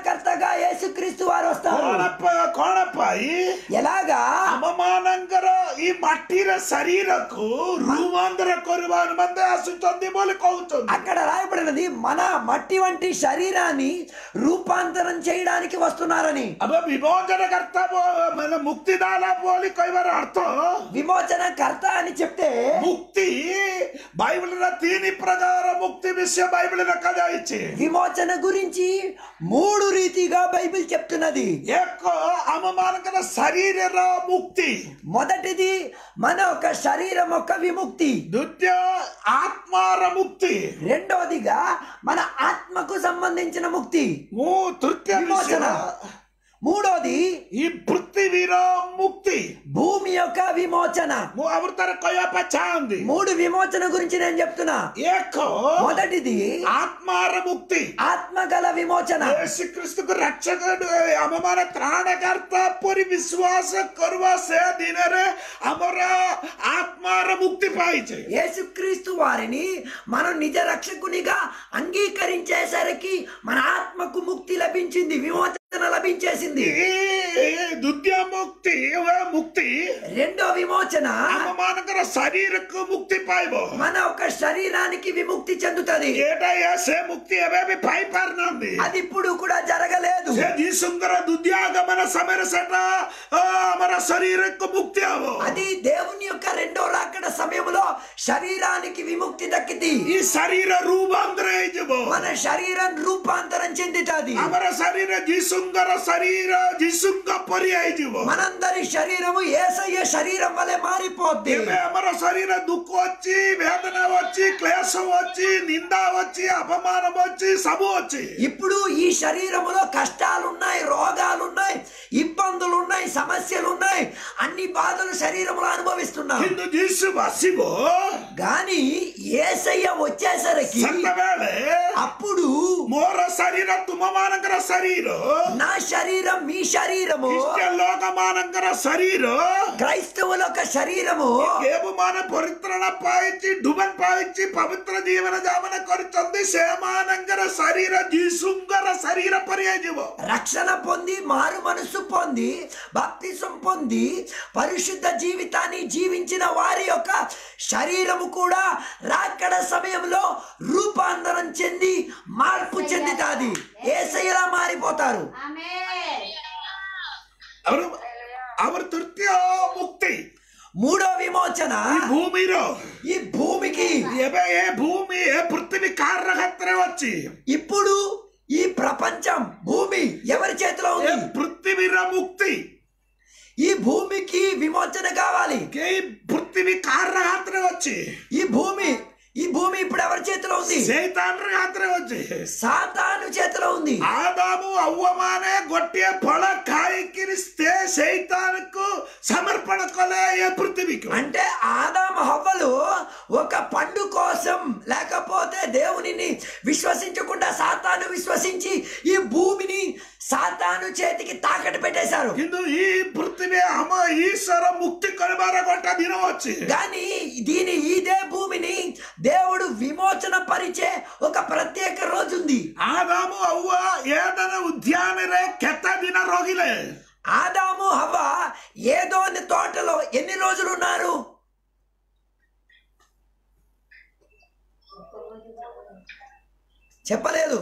రక్షణకర్తగా యేసుక్రీస్తు వారు వస్తారు କଣ ପା- କଣ ପାଇଁ ఎలాగా ଆମମାନଙ୍କର ఈ మట్టిର శరీరకు రూమాంతర కొరువాను మందే ఆశిస్తుంది బోలి కହୁతుంది అక్కడ రాయబడినది మన మట్టి వంటి శరీరాన్ని రూపాంతరం చేయడానికి వస్తున్నారని అబ్బ విమోచనకర్త బో- మన ముక్తిదాల బోలి କହିବାର ଅର୍ଥ విమోచన కర్త అని చెప్తే ମୁକ୍ତି ବାଇବଲର ତିନି ପ୍ରକାର ମୁକ୍ତି ବିଷୟ ବାଇବଲ ଲେଖାଯାଇଛି విమోచన గురించి మూడు రీతిగా బైబిల్ చెప్తున్నది ଏକ ଆମ ମାନଙ୍କର ଶରୀରର ମୁକ୍ତି మొదటిది మన ఒక శరీరం యొక్క విముక్తి ଦ୍ୱିତୀୟ ଆତ୍ମାର ମୁକ୍ତି రెండోదిగా మన ఆత్మకు సంబంధించిన ముక్తి ମୁଁ ତୃତୀୟ విమోచన ବିଷୟ మూడోది ఈ ପୃଥିବୀର ମୁକ୍ତି భూమి యొక్క విమోచన ମୁଁ ଆହୁରି ତାର କହିବା ପାଇଁ ଚାହାନ୍ତି మూడు విమోచన గురించి నేను చెప్తున్నా ଏକ మొదటిది ଆତ୍ମାର ମୁକ୍ତି ఆత్మగల విమోచన యేసు క్రీస్తుకు రక్షక ଆମମାନେ ତ୍ରାଣକର୍ତ୍ତା ପରି ବିଶ୍ୱାସ କରିବା ସେ ଦିନରେ ଆମର ଆତ୍ମାର ମୁକ୍ତି ପାଇଛେ యేసుక్రీస్తు వారిని మనం నిజ రక్షకునిగా అంగీకరించేసరికి మన ఆత్మకు ముక్తి లభించింది విమోచన లభించేసింది ఈ ଦ୍ୱିତୀୟ ମୁକ୍ତି ବା ମୁକ୍ତି రెండో విమోచన ଆମ ମାନଙ୍କର ଶରୀରକୁ ମୁକ୍ତି ପାଇବ మన ఒక శరీరానికి విముక్తి చెందుతుంది ଏଇଟା ଏ ସେ ମୁକ୍ତି ଏବେ ବି ପାଇ ପାରୁନାହାନ୍ତି అది ఇప్పుడు కూడా జరగలేదు ସେ ଯୀଶୁଙ୍କର ଦ୍ୱିତୀୟ ଆଗମନ ସମୟରେ ସେଟା ଅ, ଆମର ଶରୀରକୁ ମୁକ୍ତି ହବ అది దేవుని యొక్క రెండో రాకడ సమయంలో శరీరానికి విముక్తి దక్కింది ఈ ଶରୀର ରୂପାନ୍ତର ହେଇଯିବ మన శరీరం రూపాంతరం చెందుతుంది ଆମର ଶରୀର ଯୀଶୁଙ୍କର ଶରୀର ଯୀଶୁଙ୍କ ପରି ହେଇଯିବ మనందరి శరీరము ఏసయ్య శరీరం వలె మారిపోద్ది ଏବେ ଆମର ଶରୀର ଦୁଃଖ ଅଛି ବେଦନା ଅଛି କ୍ଲେଶ ଅଛି ନିନ୍ଦା ଅଛି ଅପମାନ ଅଛି ସବୁ ଅଛି ఇప్పుడు ఈ శరీరములో కష్టాలున్నాయి రోగాలున్నాయి ఇబ్బందులు ఉన్నాయి సమస్యలు ఉన్నాయి అన్ని బాధలు శరీరంలో అనుభవిస్తున్నాం କିନ୍ତୁ ଯୀଶୁ ଆସିବ గాని ఏసయ్య వచ్చేసరికి ସେତେବେଳେ అప్పుడు ମୋର ଶରୀର ତୁମ ମାନଙ୍କର ଶରୀର నా శరీరం మీ శరీరము ଖ୍ରୀଷ୍ଟିଆନ ଲୋକ ମାନଙ୍କର ଶରୀର క్రైస్తవుల యొక్క శరీరము କେଉଁମାନେ ପରିତ୍ରାଣ ପାଇଛି ଡୁବନ ପାଇଛି ପବିତ୍ର ଜୀବନ ଯାପନ କରିଛନ୍ତି ସେମାନଙ୍କର ଶରୀର ଯୀଶୁଙ୍କର ଶରୀର ପରି ହେଇଯିବ రక్షణ పొంది మారు మనస్సు పొంది బాప్తిసం పొంది పరిశుద్ధ జీవితాన్ని జీవించిన వారి యొక్క శరీరము కూడా రాకడ సమయంలో రూపాంతరం చెంది మార్పు చెందుతాది ఏసయ్యలా మారిపోతారు Amen. ಅವರು ಅವರ ತೃತೀಯ ಮುಕ್ತಿ మూడో విమోచన ಈ ಭೂಮಿର ఈ భూమికి ଏବେ ଏ ଭୂମି ଏ ପୃଥିବୀ କାହାର ହାତରେ ଅଛି ఇప్పుడు ఈ ప్రపంచం భూమి ఎవరి చేతిలో ଏ ఉంది ପୃଥିବୀର ମୁକ୍ତି ఈ భూమికి విమోచన కావాలి କେହି ପୃଥିବୀ କାହାର ହାତରେ ଅଛି ఈ భూమి ఈ భూమి ఇప్పుడు ఎవరి చేతిలో ఉంది ସେଇତାନର ହାତରେ ଅଛି సాతాను చేతిలో ఉంది ଆଦାମ ଅవ్ୱମାନେ ଗୋଟିଏ ଫଳ ଖାଇକିରି ସେ ସେଇତାନକୁ ସମର୍ପଣ କଲେ ଏ ପୃଥିବୀକୁ అంటే ఆదామ హవ్వలు ఒక పండు కోసం లేకపోతే దేవునిని విశ్వసించకుండా సాతాను విశ్వసించి ఈ భూమిని సాతాను చేతికి తాకట్టు పెట్టేశారు କିନ୍ତୁ ఈ ପୃଥିବୀ ଆମ ଈଶ୍ୱର ମୁକ୍ତି କରିବାର ଗୋଟେ ଦିନ ଅଛି కానీ దీని ఇదే భూమిని దేవుడు విమోచన పరిచే ఒక ప్రత్యేక రోజు ఉంది ଆଦାମ ଅవ్వ ఏదైనా ఉద్యాନରେ କେତେ ଦିନ ରହିଲେ ఆదాము హవ్వ ఏదో అని తోటలో ఎన్ని రోజులు ఉన్నారు చెప్పలేదు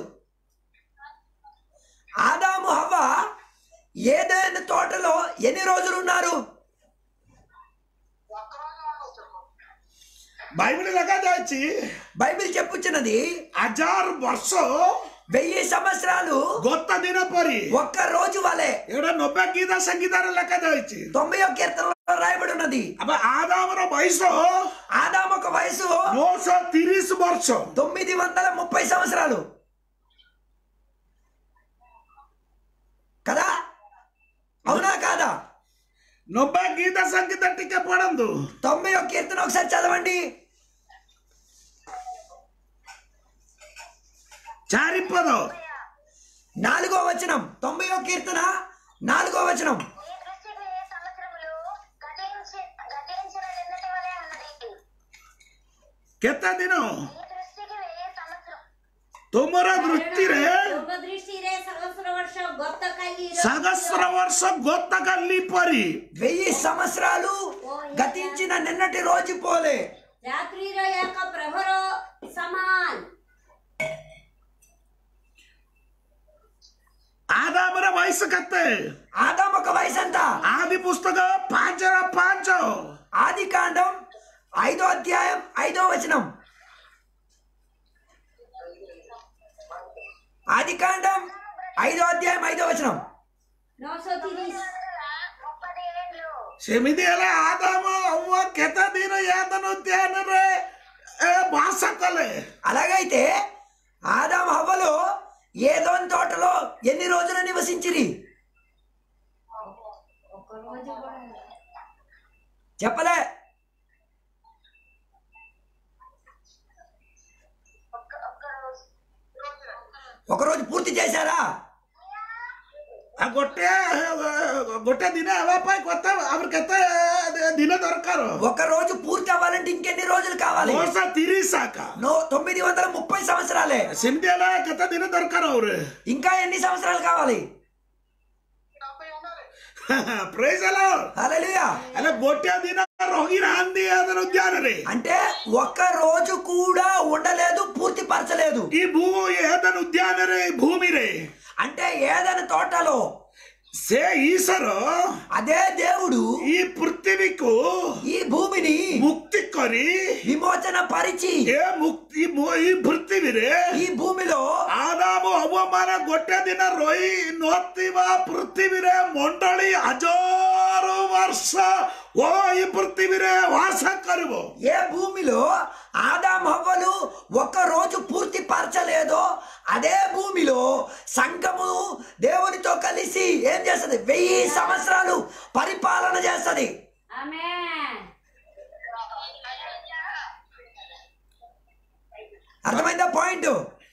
ఆదాము హవ్వ ఏదైనా తోటలో ఎన్ని రోజులు ఉన్నారు ବାଇବଲ ଲେଖାଯାଇଛି బైబిల్ చెప్పుచున్నది ହଜାର ବର୍ଷ వెయ్యి సంవత్సరాలు ଗତ ଦିନ ପରି ఒక్క రోజు వలె ଏଇଟା ନବେ ଗୀତ ସଂଗୀତରେ ଲେଖାଯାଇଛି తొంభై కీర్తనలో రాయబడి ఉన్నది ଏବେ ଆଦାମର ବୟସ ఆదాము ఒక వయసు ନଅଶହ ତିରିଶ ବର୍ଷ తొమ్మిది వందల ముప్పై సంవత్సరాలు కదా అవునా కాదా ନବେ ଗୀତ ସଂଗୀତ ଟିକେ ପଢନ୍ତୁ తొంభై ఒక కీర్తన ఒకసారి చదవండి ଚାରି ପଦ నాలుగో వచనం తొంభై ఒక కీర్తన నాలుగో వచనం ఈ దృష్టికి ఏ సంవత్సరములు గతించి గతించిన నిన్నటి వలె ఉన్నది କେତେ ଦିନ ఈ దృష్టికి ఏ సంవత్సరం ତୁମର ଦୃଷ୍ଟିରେ ତୁମ ଦୃଷ୍ଟିରେ ସହସ୍ର ବର୍ଷ ଗତକାଲି సహస్ర వర్ష గొత్తకల్లి పరి వెయ్యి సంవత్సరాలు గతించిన నిన్నటి రోజు పోలే ରାତ୍ରିର ଏକ ପ୍ରହର ସମାନ ఆదాముల వయసు కత్తే ఆదాం ఒక వయసు ఎంత ఆది పుస్తకం పాంచర పాంచ ఆది కాండం ఐదో అధ్యాయం ఐదో వచనం ఆది కాండం ఐదో అధ్యాయం ఐదో వచనం ନଅଶହ ତିରିଶ ముప్పది ఏండ్లు ସେମିତି ହେଲେ ଆଦାମ ହଉଆ କେତେ ଦିନ యాదన ఉద్యాନରେ ଏ, ବାସ କଲେ అలాగైతే ఆదాం హవ్వలు ఏదోని తోటలో ఎన్ని రోజులు నివసించిరి ఒక రోజు కూడా చెప్పలే ఒక్క ఒక్క రోజు ఒక రోజు పూర్తి చేశారా ఆ ଗୋଟେ ଗୋଟେ ଦିନ ହେବା ପାଇଁ କେତେ ଆମର କେତେ ଦିନ ଦରକାର ఒక రోజు పూర్తి అవ్వాలంటే ఇంకెన్ని రోజులు కావాలి ବର୍ଷ ତିରିଶ ଆକା నో తొమ్మిది వందల ముప్పై సంవత్సరాలే ସେମିତି ହେଲେ କେତେ ଦିନ ଦରକାର ଆହୁରି ఇంకా ఎన్ని సంవత్సరాలు కావాలి ପ୍ରେଜ హల్లెలూయా ହେଲେ ଗୋଟେ ଦିନ ରହିନାହାନ୍ତି యాదన ఉద్యాନରେ అంటే ఒక్క రోజు కూడా ఉండలేదు పూర్తి పరచలేదు ఈ భూ యాదన ఉద్యాନରେ ఈ భూమిରେ అంటే ఏదైనా తోటలో ସେ ଈଶ୍ୱର అదే దేవుడు ఈ ପୃଥିବୀକୁ ఈ భూమిని ମୁକ୍ତି କରି విమోచన పరిచి ଏ ମୁକ୍ତି ଏଇ ପୃଥିବୀରେ ఈ భూమిలో ଆଦାମ ଅବମାନ ଗୋଟେ ଦିନ ରହି ନଥିବା ପୃଥିବୀରେ ମଣ୍ଡଳୀ ହଜାର ବର୍ଷ ଓ ଏଇ ପୃଥିବୀରେ ବାସ କରିବ ఏ భూమిలో ఆదాం హవ్వలు ఒక రోజు పూర్తి పరచలేదో అదే భూమిలో సంఘము దేవునితో కలిసి ఏం చేస్తది వెయ్యి సంవత్సరాలు పరిపాలన చేస్తది ଆମେନ୍ అర్థమైందా point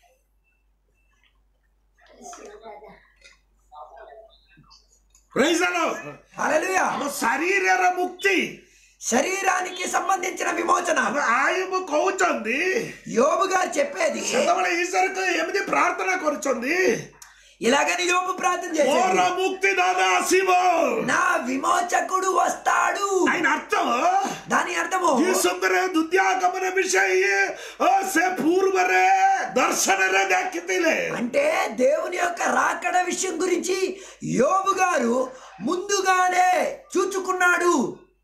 Praise the Lord. Hallelujah ଆମ ଶରୀରର ମୁକ୍ତି శరీరానికి సంబంధించిన విమోచన ଆମ ଆୟୁବ କହୁଛନ୍ତି యోబు గారు చెప్పేది ସେତେବେଳେ ଈଶ୍ୱରକୁ ଏମିତି ପ୍ରାର୍ଥନା କରୁଛନ୍ତି ఇలాగని యోబు ప్రార్థన ମୋର చేసేది ମୁକ୍ତି ଦାଦା ଆସିବ నా విమోచకుడు వస్తాడు ఆయన అర్థ దాని అర్థము ଯୀଶୁଙ୍କର ଦୁଦ୍ୟାଗମନ ବିଷୟ ଓ ସେ ପୂର୍ବରେ ଦର୍ଶନରେ ଦେଖିଥିଲେ అంటే దేవుని యొక్క రాకడ విషయం గురించి యోబు గారు ముందుగానే చూచుకున్నాడు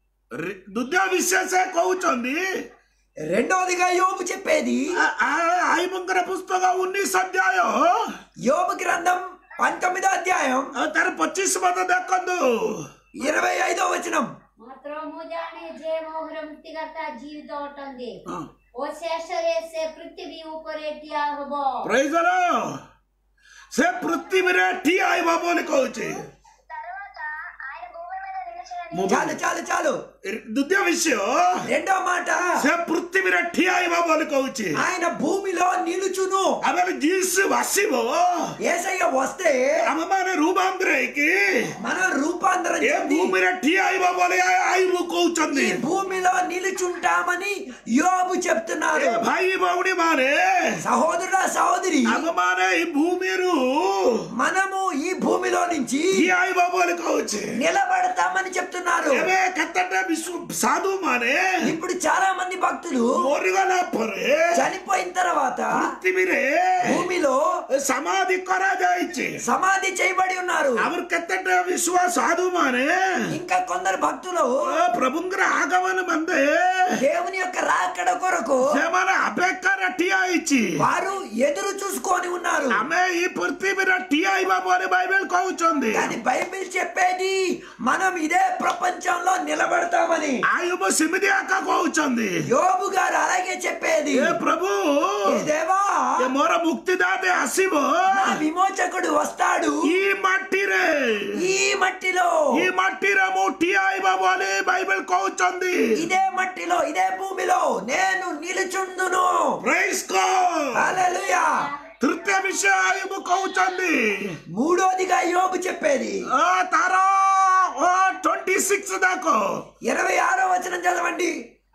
ଦୁଦ୍ୟା ବିଷୟ ସେ କହୁଛନ୍ତି రెండవదిగా యోబు చెప్పేది ଆ- ଆ- ଆଇବଙ୍କର ପୁସ୍ତକ ଉଣେଇଶ ଅଧ୍ୟାୟ యోబు గ్రంథం పంతొమ్మిదో అధ్యాయం ଆଉ ତାର ପଚିଶ ପଦ ଦେଖନ୍ତୁ ఇరవై ఐదో వచనం ମାତ୍ର ମୁଁ ଜାଣେ ଯେ ମୋହର ମୁକ୍ତିକର୍ତ୍ତା ଜୀବିତ ଅଟନ୍ତି ହଁ। ଓ ଶେଷରେ ସେ ପୃଥିବୀ ଉପରେ ଠିଆ ହବ Praise the Lord. ସେ ପୃଥିବୀରେ ଠିଆ ହେବ ବୋଲି କହୁଛି తర్వాత ఆయన భూమి మీద నిలిచిన ମୁଁ చాలు చాలు చాలు ଦ୍ୱିତୀୟ ବିଷୟ రెండో మాట ସେ ପୃଥିବୀରେ ଠିଆ ହେବ ବୋଲି କହୁଛି ఆయన భూమిలో నిలుచును ଆମେ ଯୀଶୁ ଆସିବ ఏసయ్య వస్తే ଆମମାନେ ରୂପାନ୍ତର ହେଇକି మనం రూపాంతరం ଏ చెంది ଭୂମିରେ ଠିଆ ହେବ ବୋଲି ଆଇବୁ ఈ କହୁଛନ୍ତି భూమిలో నిలుచుంటామని యోబు చెప్తున్నారు ଏ ଭାଇ ଭଉଣୀ ମାନେ సహోదరుడా సహోదరి ଆମମାନେ ଏଇ ଭୂମିରୁ మనము ఈ భూమిలో నుంచి ଠିଆ ହେବ ବୋଲି କହୁଛି నిలబడతామని చెప్తున్నారు ଏବେ କେତେଟା ବିଶ୍ୱ ସାଧୁ ମାନେ ఇప్పుడు చాలా మంది భక్తులు ମରିଗଲା ପରେ చనిపోయిన తర్వాత ପୃଥିବୀରେ భూమిలో ସମାଧି କରାଯାଇଛି సమాధి చేయబడి ఉన్నారు ଆମର କେତେଟା ବିଶ୍ୱାସ ସାଧୁ ମାନେ ఇంకా కొందరు భక్తులు ପ୍ରଭୁଙ୍କର ଆଗମନ ମନ୍ଦେ దేవుని యొక్క రాకడ కొరకు ସେମାନେ ଅପେକ୍ଷାରେ ଠିଆ ହେଇଛି వారు ఎదురు చూసుకొని ఉన్నారు ଆମେ ଏଇ ପୃଥିବୀରେ ଠିଆ ହେବା ପରେ ବାଇବେଲ କହୁଛନ୍ତି కానీ బైబిల్ చెప్పేది మనం ఇదే ప్రపంచంలో నిలబడతామని ଆୟୁବ ସେମିତି ଆକା କହୁଛନ୍ତି యోబు గారు అలాగే చెప్పేది ଏ ପ୍ରଭୁ ఏ దేవా ଏ ମୋର ମୁକ୍ତିଦାତେ ଆସିବ నా విమోచకుడు వస్తాడు ఈ ମାଟିରେ ఈ మట్టిలో ఈ ମାଟିରେ ମୁଁ ଠିଆ ହେବା ବୋଲି ବାଇବେଲ କହୁଛନ୍ତି ఇదే మట్టిలో ఇదే భూమిలో నేను నిలుచుందును Praise God. హల్లెలూయా ତୃତୀୟ ବିଷୟ ଆୟୁବ କହୁଛନ୍ତି మూడోదిగా యోబు చెప్పేది ଅ, ତାର ଟ୍ୱେଣ୍ଟି ସିକ୍ସ ଦେଖ ఇరవై ఆరో వచనం చదవండి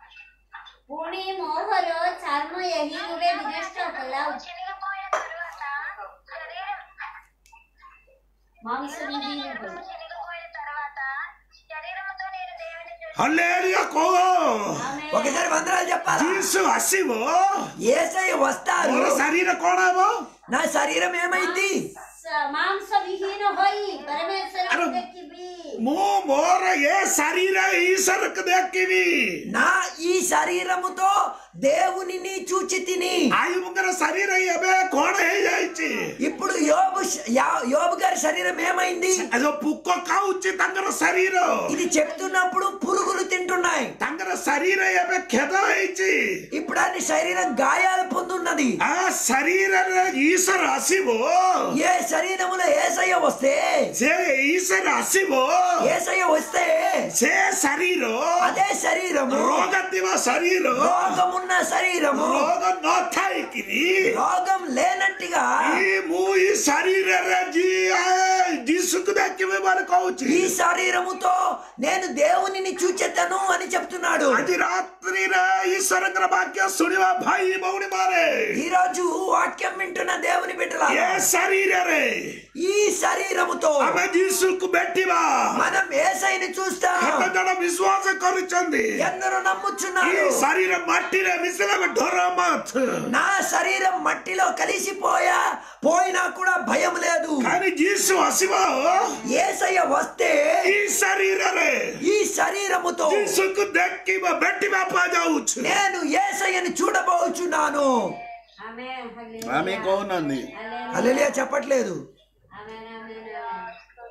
ପୁଣି ମୋହର ଚର୍ମ ଏହି ରୂପେ ବିନଷ୍ଟ କଲା చినిగిపోయిన తరువాత శరీరం మాంసవిహీనుడు చిరిగిపోయిన తర్వాత శరీరముతో నేను దేవుని చూసి హల్లెలూయా కో ఆమేన్. ఒకసారి వందనాలు చెప్పాలా జీసు ଆସିବ ఏసై వస్తారు ମୋର ଶରୀର କଣ ହବ నా శరీరం ఏమైంది ମାଂସ- ମାଂସବିହୀନ ହୋଇ ପରମେଶ୍ୱରଙ୍କୁ ଆରେ- ଦେଖିବି ମୁଁ ମୋର ଏ ଶରୀର ଈଶ୍ୱରକୁ ଦେଖିବି నా ఈ శరీరముతో దేవునిని చూచి తిని ଆୟୁବଙ୍କର ଶରୀର ଏବେ କଣ ହେଇଯାଇଛି ఇప్పుడు యోబు శ- యా- యోబు గారి శరీరం ఏమైంది ଏ ଯୋଉ ପୋକ ଖାଉଛି ତାଙ୍କର ଶରୀର ఇది చెప్తున్నప్పుడు పురుగులు తింటున్నాయి ତାଙ୍କର ଶରୀର ଏବେ କ୍ଷତ ହେଇଛି ఇప్పుడు ఆయన శరీరం గాయాలు పొందున్నది ଆ ଶରୀରରେ ଈଶ୍ୱର ଆସିବ ఏ శరీరములో ఏసయ్య వస్తే ସେ ଈଶ୍ୱର ଆସିବ ఏసయ్య వస్తే ସେ ଶରୀର అదే శరీరము ରୋଗ ଥିବା ଶରୀର రోగమున్న శరీరము ରୋଗ ନଥାଇକିରି రోగం లేనట్టుగా ଇ ମୁଁ ఈ ଶରୀରରେ ଯି- ଯୀଶୁକୁ ଦେଖିବି ବୋଲି କହୁଛି ఈ శరీరముతో నేను దేవునిని చూచెత్తను అని చెప్తున్నాడు ଆଜି ରାତ୍ରିରେ ଈଶ୍ୱରଙ୍କର ବାକ୍ୟ ଶୁଣିବା ଭାଇ ଭଉଣୀ ମାନେ ఈ రోజు వాక్యం వింటున్న దేవుని బిడ్డల ଏ ଶରୀରରେ ఈ శరీరముతో ଆମେ ଯୀଶୁକୁ ଭେଟିବା మనం ఏసైని చూస్తాం କେତେ ଜଣ ବିଶ୍ୱାସ କରୁଛନ୍ତି ఎందరూ ఈ నమ్ముచున్నారు శరీర ମାଟିରେ ମିଶିଲେ ଢୋର ମତ నా శరీరం మట్టిలో కలిసిపోయా పోయినా కూడా భయం లేదు కానీ ଯୀଶୁ ଆସିବ ఏసయ్య వస్తే ఈ ଶରୀରରେ ఈ శరీరముతో ଯୀଶୁକୁ ଦେଖିବା ଭେଟିବା ଯାଉଛି నేను ఏసయ్యని చూడబోచున్నాను ఆమేన్. హల్లెలూయా. ଆମେ କହୁନାହାନ୍ତି హల్లెలూయా. హల్లెలూయా చెప్పట్లేదు ఆమేన్, ఆమేన్, ఆమేన్.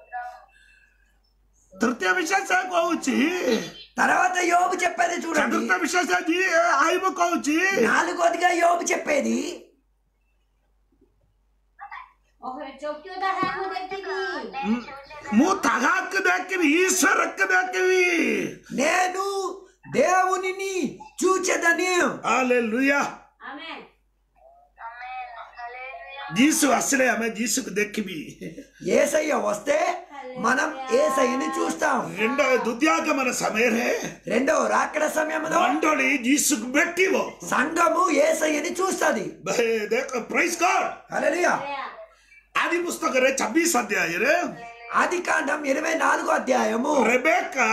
ତୃତୀୟ ବିଶ୍ୱାସ କହୁଛି తర్వాత యోబు చెప్పేది చూడండి ଚତୁର୍ଥ ବିଶ୍ୱାସ ଆଇବ କହୁଛି నాలుగోదిగా యోబు చెప్పేది ଓହୋ, ଚୌକି ଉଦାହରଣ ଦେଖିବି ମୁଁ ତାହାକୁ ଦେଖିବି ଈଶ୍ୱରକୁ ଦେଖିବି నేను దేవునిని చూచెదని ହାଲେଲୁୟା ఆమేన్ ఆమేన్ హల్లెలూయా ଯୀଶୁ ଆସିଲେ ଆମେ ଯୀଶୁକୁ ଦେଖିବି ఏసయ్య వస్తే మనం ఏసయ్యని చూస్తాం రెండో ద్వితీయాగమన సమୟରେ రెండో రాకడ సమయంలో ମଣ୍ଡଳୀ ଯୀଶୁକୁ ଭେଟିବ సంఘము ఏసయ్యని చూస్తది ଦେଖ ପ୍రైజ్ ଗଡ୍ హల్లెలూయా ଆଦି ପୁସ୍ତକରେ ଛବିଶ ଅଧ୍ୟାୟରେ ఆది కాండం ఇరవై నాలుగో అధ్యాయము ରେବେକା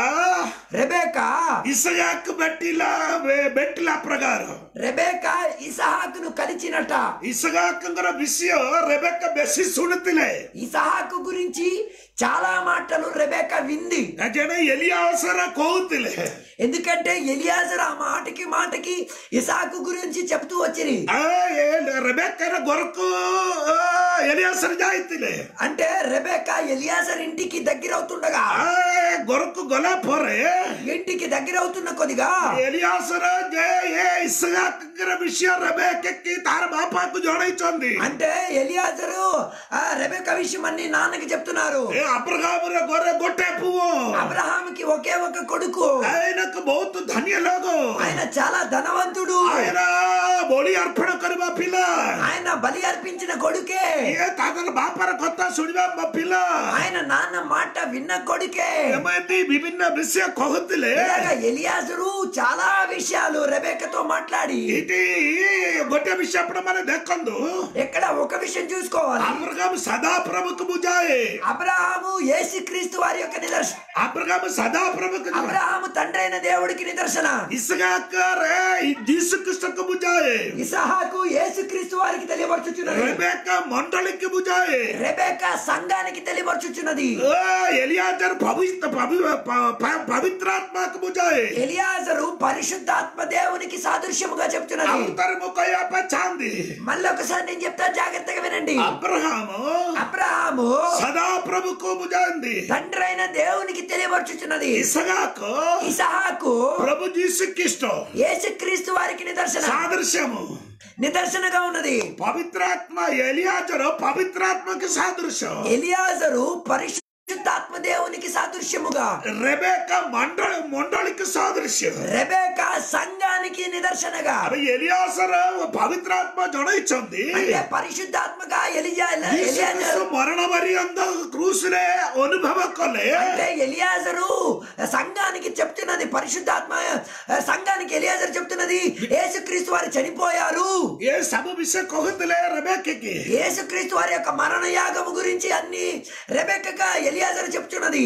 రెబేకా ଇସହାକୁ ଭେଟିଲା ଭେଟିଲା ପ୍ରକାର రెబేక ఇసహాకును కలిచినట ଇସହାକଙ୍କର ବିଷୟ ରେବେକା ବେଶୀ ଶୁଣିଥିଲେ ఇసహాకు గురించి చాలా మాటలు రెబేక వింది ଜଣେ ଏଲିଆସର କହୁଥିଲେ ఎందుకంటే ఎలియాజర్ ఆ మాటకి మాటకి ఇసాకు గురించి చెప్తూ వచ్చిరి ଆ, ଏ ରେବେକାର ଘରକୁ ଆ, ଏଲିଆସର ଯାଇଥିଲେ అంటే రెబేక ఎలియాజర్ ఇంటికి దగ్గర అవుతుండగా ଆ, ଘରକୁ ଗଲା ପରେ ఇంటికి దగ్గర అవుతున్న కొద్దిగా ଏଲିଆସର ଯେ ଏ ଇସହାକଙ୍କର ବିଷୟ ରେବେକି ତାର ବାପାକୁ ଜଣେଇଛନ୍ତି అంటే ఎలియాజరు ఆ రెబేక విషయం అన్ని నాన్నకి చెప్తున్నారు ଏ అబ్రహాముର ଘରେ ଗୋଟେ పుଅ అబ్రహాంకి ఒకే ఒక కొడుకు ఆయనకు ବହୁତ ଧନୀ ଲୋକ ఆయన చాలా ధనవంతుడు ఆయన ବଳି ଅର୍ପଣ କରିବା ପିଲା ఆయన బలి అర్పించిన కొడుకే ଇଏ ତାଙ୍କର ବାପାର କଥା ଶୁଣିବା ମୋ ପିଲା ఆయన నాన్న మాట విన్న కొడుకే ଏମିତି ବିଭିନ୍ନ ବିଷୟ କହୁଥିଲେ ఇలాగా ఎలియాజరు చాలా విషయాలు రెబేకతో మాట్లాడి ଏଇଠି ଗୋଟେ ବିଷୟ ଆପଣ ମାନେ ଦେଖନ୍ତୁ ఇక్కడ ఒక విషయం చూసుకోవాలి అబ్రహాము సదాప్రభుకు ବୁଝାଏ అబ్రహాము యేసుక్రీస్తు వారి యొక్క నిదర్శన అబ్రహాము సదాప్రభుకు అబ్రహాము తండ్రి అయిన దేవుడికి నిదర్శన ఇసుగాకరే ଯୀଶୁ କୃଷ୍ଣକୁ ବୁଝାଏ ఇసహాకు యేసుక్రీస్తు వారికి తెలియపరచుచున్నది ରେବେକା ମଣ୍ଡଳୀକୁ ବୁଝାଏ రెబేక సంఘానికి తెలియపరచుచున్నది ଓ, ଏଲିଆଜର ପବିତ୍ର ପବି- ପ- ପ- ପବିତ୍ରାତ୍ମାକୁ ବୁଝାଏ ఎలియాజరు పరిశుద్ధాత్మ దేవునికి సాదృశ్యముగా చెప్తున్నది ଆଉ ତାର ମୁଁ କହିବା ପାଇଁ ଚାହାନ୍ତି మళ్ళీ ఒకసారి నేను చెప్తా జాగ్రత్తగా వినండి అబ్రహాము అబ్రహాము సదాప్రభుకు ବୁଝାନ୍ତି తండ్రి అయిన దేవునికి తెలియపరచుచున్నది ఇసగాకు ఇసహాకు ప్రభు జీసు ଖ୍ରୀଷ୍ଟ యేసుక్రీస్తు వారికి నిదర్శన సాదృశ్యము నిదర్శనగా ఉన్నది పవిత్రాత్మ ఎలియాజరు పవిత్రాత్మకి సాదృశ్యం ఎలియాజరు పరిశుద్ధాత్మ దేవునికి సాదృశ్యముగా రెబేక మండలి మండలికి సాదృశ్యం రెబేక సంఘానికి నిదర్శనగా అవి ఎలియాసర పవిత్రాత్మ జొడయిచ్చింది అంటే పరిశుద్ధాత్మగా ఎలిజా ఎలియాజరు మరణ పర్యంత క్రూసులే అనుభవ కొలే అంటే ఎలియాజరు సంఘానికి చెప్తున్నది పరిశుద్ధాత్మ సంఘానికి ఎలియాజరు చెప్తున్నది యేసుక్రీస్తు వారు చనిపోయారు ఏ సభ విషయ కొహతులే రెబేకకి యేసుక్రీస్తు వారి యొక్క మరణ యాగము గురించి అన్ని రెబెక్కగా ఎలియాజరు చెప్తున్నది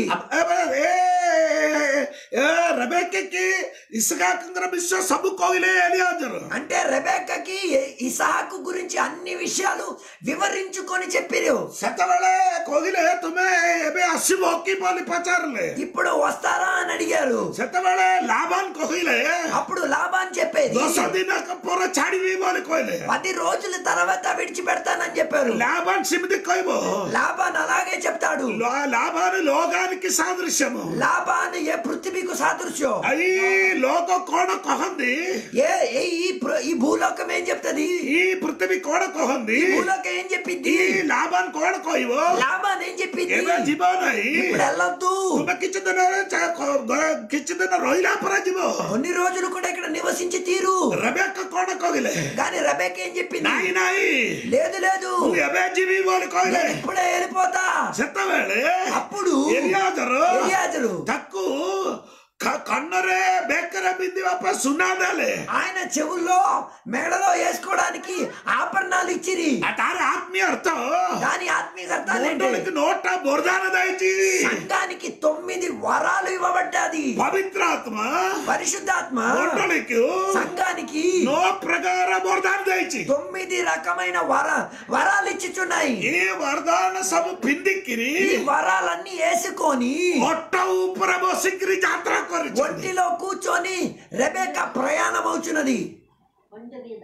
రెబేకకి ఇసుకాకంద్ర విశ్వ సభ కోయిలే ఎలియాజరు అంటే రెబెక్కకి ఇసాకు గురించి అన్ని విషయాలు వివరించుకొని చెప్పిరు ସେତେବେଳେ କହିଲେ ତୁମେ ଏବେ ଆସିବ କି ବୋଲି ପଚାରିଲେ ఇప్పుడు వస్తారా అని అడిగారు ସେତେବେଳେ ଲାଭାନ କହିଲେ అప్పుడు లాభాన్ని చెప్పేది ଦଶ ଦିନ ପରେ ଛାଡିବି ବୋଲି କହିଲେ పది రోజుల తర్వాత విడిచిపెడతానని చెప్పారు ଲାଭାନ ସେମିତି କହିବ లాభాన్ అలాగే చెప్తాడు లా- లాభాନ లోకానికి సాదృశ్యము లాభాన్ ఏ పృథ్వీకు సాదృశ్యం ఈ లోక కోణ కహంది ఏ ఏ ఈ పృ- ఈ భూలోకం ఏం చెప్తది ఈ పృథివీ కోణ కహంది భూలోకం ఏం చెప్పింది ఈ లాభాନ కోణ କହିବ లాభాన్ ఏం చెప్పింది ଏବେ ଯିବ ନାହିଁ ఇప్పుడు వెళ్ళొద్దు ତୁମେ କିଛି ଦିନ ଚା- ଗ- କିଛି ଦିନ ରହିଲା ପରେ ଯିବ కొన్ని రోజులు కూడా ఇక్కడ నివసించి తీరు ରେବେକ କଣ କହିଲେ కానీ రబేక్ ఏం చెప్పింది ନାଇଁ ନାଇଁ లేదు లేదు ମୁଁ ଏବେ ଯିବି ବୋଲି କହିଲେ నేను ఇప్పుడే వెళ్ళిపోతా ସେତେବେଳେ అప్పుడు ଏଲିଆଜର ఎలియాజరు ତାକୁ క- କର୍ଣ୍ଣରେ ବେକରେ ପିନ୍ଧିବା ପାଇଁ ସୁନା ଦେଲେ ఆయన చెవుల్లో మెడలో వేసుకోవడానికి ఆభరణాలు ఇచ్చిరి ଆଉ ତାର ଆତ୍ମୀୟ ଅର୍ଥ దాని ఆత్మీయ అర్థాలు ఏంటి? ମଣ୍ଡଳୀକୁ ନଅଟା ବରଦାନ ଦେଇଛି సంఘానికి తొమ్మిది వరాలు ఇవ్వబడ్డాది ପବିତ୍ର ଆତ୍ମା పరిశుద్ధాత్మ ମଣ୍ଡଳୀକୁ సంఘానికి ନଅ ପ୍ରକାର ବରଦାନ ଦେଇଛି తొమ్మిది రకమైన వర వరాలు ఇచ్చిచున్నాయి ଏ ବରଦାନ ସବୁ ପିନ୍ଧିକିରି ఈ వరాలన్నీ వేసుకొని ଅଟ ଉପରେ ବସିକିରି ଯାତ୍ରା କରିଛନ୍ତି ఒంటిలో కూర్చొని రెబేక ప్రయాణం అవుతున్నది ఒంట మీద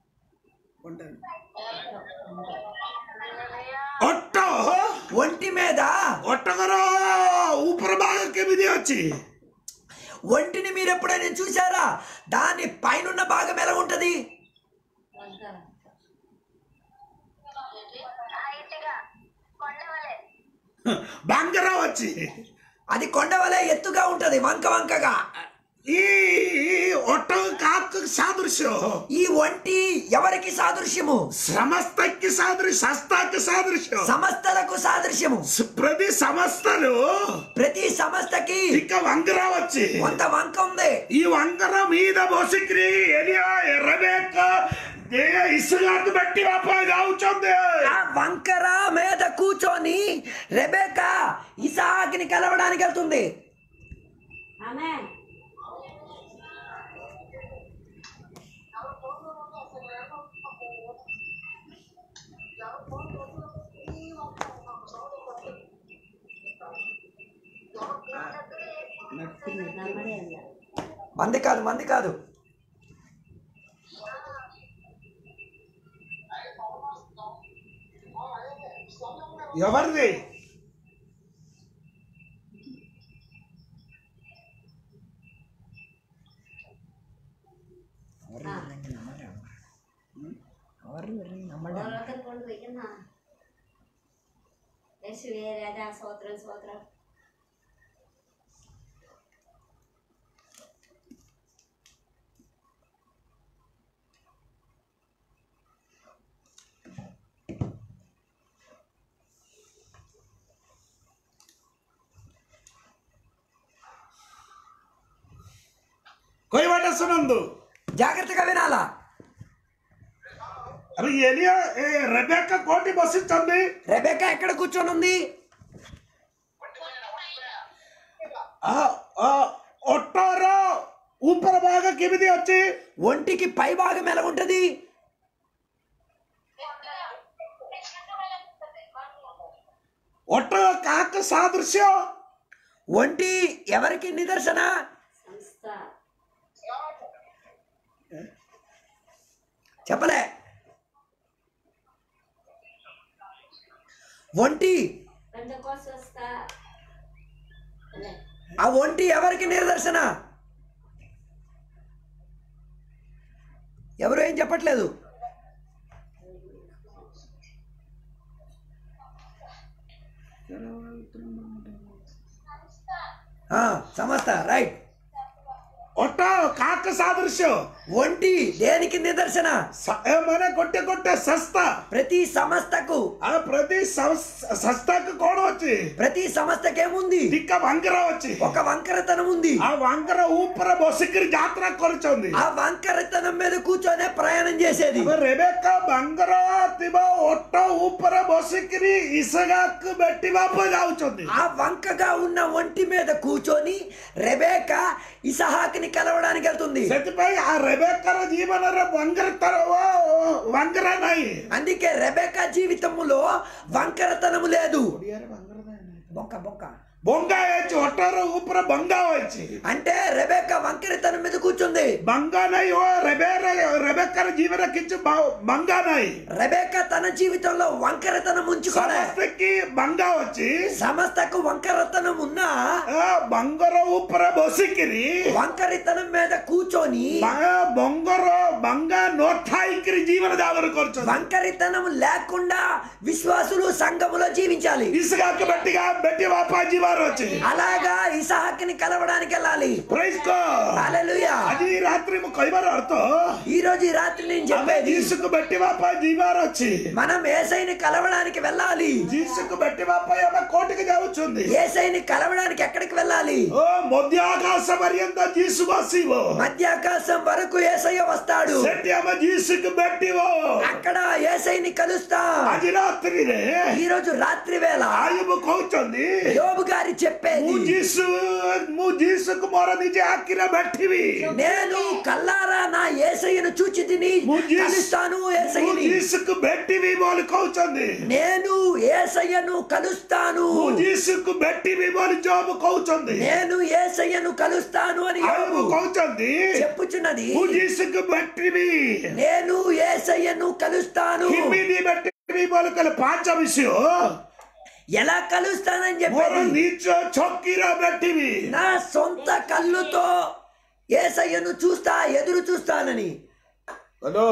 ଅଟ ఒంటి మీద ଅଟକର ଉପର ଭାଗ କେମିତି ଅଛି ఒంటిని మీరు ఎప్పుడైనా చూసారా దాని పైనున్న భాగం ఎలా ఉంటది హైట్ గా కొండవలే ବାଙ୍ଗରା ଅଛି అది కొండ వలె ఎత్తుగా ఉంటది వంక వంకగా ఈ ଅଟ କାହାକୁ ସାଦୃଶ୍ୟ ఈ ఒంటి ఎవరికి సాదృశ్యము ସମସ୍ତకి ସାଦୃଶ୍ୟ ଶସ୍ତାకి ସାଦୃଶ୍ୟ సమస్తలకు సాదృశ్యము ప్రతి సంస్థలు ప్రతి సమస్తకి ఇక వంగర వచ్చి కొంత వంక ఉంది ఈ వంగర మీద బొసిక్రి ఎలియా ఎర్రబేక ఇసుగాకు బట్టి వాపాయి అవుతుంది ఆ వంకర మీద కూర్చొని రెబేక ఇసాకిని కలవడానికి వెళ్తుంది ఆమె నమ్మడే అన్నారు మంది కాదు మంది కాదు ఎవరిది ഓരോരുത്തർ കൊണ്ട് വയ്ക്കുന്ന യേശുവേ രാജാ സ്വോത്രം സ്വോത്രം କହିବାଟା ଶୁଣନ୍ତୁ జాగ్రత్తగా వినాలా అరే ఎలియా ఏ రెబేక కోటి బసిస్తుంది రెబేక ఎక్కడ కూర్చొని ఉంది ଅଟୋର ଉପର ଭାଗ କେମିତି ଅଛି ఒంటికి పై భాగం ఎలా ఉంటది ଅଟୋ କାହାକୁ ସାଦୃଶ୍ୟ ఒంటి ఎవరికి నిదర్శన సంస్థ చెప్పలే ఒంటి పెంతకోస్త అదే ఆ ఒంటి ఎవరికి నిదర్శన ఎవరు ఏం చెప్పట్లేదు ఆ, సమస్త రైట్ ಒಟ್ಟ ಕಾಕ ಸಾದೃಶ್ಯ ఒంటి దేనికి నిదర్శన ಸ- ಏ ಮನೆ ಕೊಟ್ಟೆ ಕೊಟ್ಟೆ ಸಸ್ತ ప్రతి సంస్థకు ఆ ప్రతి సస్- సస్తాకు కోణ వచ్చి ప్రతి సంస్థకి ఏముంది దిక్క వంకర వచ్చి ఒక వంకరతనం ఉంది ఆ వంకర ఊపర బొసికిరి జాతర కొరచుంది ఆ వంకరతనం మీద కూర్చొనే ప్రయాణం చేసేది ರೆಬೆಕ್ಕ ಬಂಗರ ತಿಬ ಒಟ್ಟ ಊಪರ ಬೊಸಿಕಿರಿ ಇಸಗಾಕ್ ಬೆಟ್ಟಿ ಬಾಪ ಜಾವುಚೊಂದಿ ఆ వంకగా ఉన్న ఒంటి మీద కూర్చొని రెబేక ఇసహాకుని కలవడానికి వెళ్తుంది ସେଥିପାଇଁ ಆ ರೆಬೆಕ್ಕರ ಜೀವನರ ಬಂಗರ ತರ వంకర నాయి అందుకే రెబేక జీవితములో వంకరతనము లేదు బొక్క బొక్క బొంగ వచ్చి ఒట్టార ఊపర బంగ వచ్చి అంటే రెబేక వంకరతనం మీద కూర్చుంది ಬಂಗ ನಾಯಿ ಓ ರೆಬೆರ ರೆಬೆಕ್ಕರ ಜೀವನ ಕಿಚ್ಚು ಬಂಗ ನಾಯಿ రెబేక తన జీవితంలో వంకరతనం ఉంచుకోలే సమస్తకి బంగ వచ్చి సమస్తకు వంకరతనం ఉన్నా ఆ బంగర ఊపర బొసికిరి వంకరితనం మీద కూర్చొని బ- బొంగర బంగ నోథాయికిరి జీవన దావన కొరచు వంకరితనం లేకుండా విశ్వాసులు సంఘములో జీవించాలి ఇసుగాక బట్టిగా బెట్టి బాపాజీ వారు వచ్చి అలాగా ఇసహాకిని కలవడానికి వెళ్ళాలి ప్రైజ్ కో హల్లెలూయా అది ఈ రాత్రి కైబారు అర్థ ఈ రోజు ఈ రాత్రి నేను చెప్పేది జీసుకు బెట్టి బాపాజీ వారు వచ్చి మనం ఏసైని కలవడానికి వెళ్ళాలి జీసుకు బెట్టి బాపాయి ఆమె కోటికి జావుచుంది ఏసైని కలవడానికి ఎక్కడికి వెళ్ళాలి ఓ మధ్యాకాశ పర్యంత జీసు బసివో మధ్యాకాశం వరకు ఏసయ్య వస్తాడు సెట్టి ఆమె జీసుకు బెట్టివో అక్కడ ఏసైని కలుస్తా అది రాత్రి ఈ రోజు రాత్రి వేళ ఆయుబు కౌచుంది యోబు గారి చెప్పేది ମୁଁ ଯୀଶୁ ମୁଁ ଯୀଶୁକୁ ମୋର ନିଜେ ଆଖିରେ ବାଟିବି నేను కల్లారా నా ఏసయ్యను చూచి తిని ମୁଁ ଯୀଶୁ- కలుస్తాను ମୁଁ ఏసయ్యని ଯୀଶୁକୁ ଭେଟିବି ବୋଲି କହୁଛନ୍ତି నేను ఏసయ్యను కలుస్తాను ମୁଁ ଯୀଶୁକୁ ଭେଟିବି ବୋଲି ଜବ କହୁଛନ୍ତି నేను ఏసయ్యను కలుస్తాను అని ଆୟୁବୁ యోబు କହୁଛନ୍ତି చెప్పుచున్నది ମୁଁ ଯୀଶୁକୁ ଭେଟିବି నేను ఏసయ్యను కలుస్తాను କେମିତି ଭେଟିବି ବୋଲି କହିଲେ ପାଞ୍ଚ ବିଷୟ ఎలా కలుస్తానని ମୋର చెప్పేది ନିଜ ଛକିର ଭେଟିବି నా సొంత కళ్ళుతో ఏసయ్యను చూస్తా ఎదురు చూస్తానని ହ୍ୟାଲୋ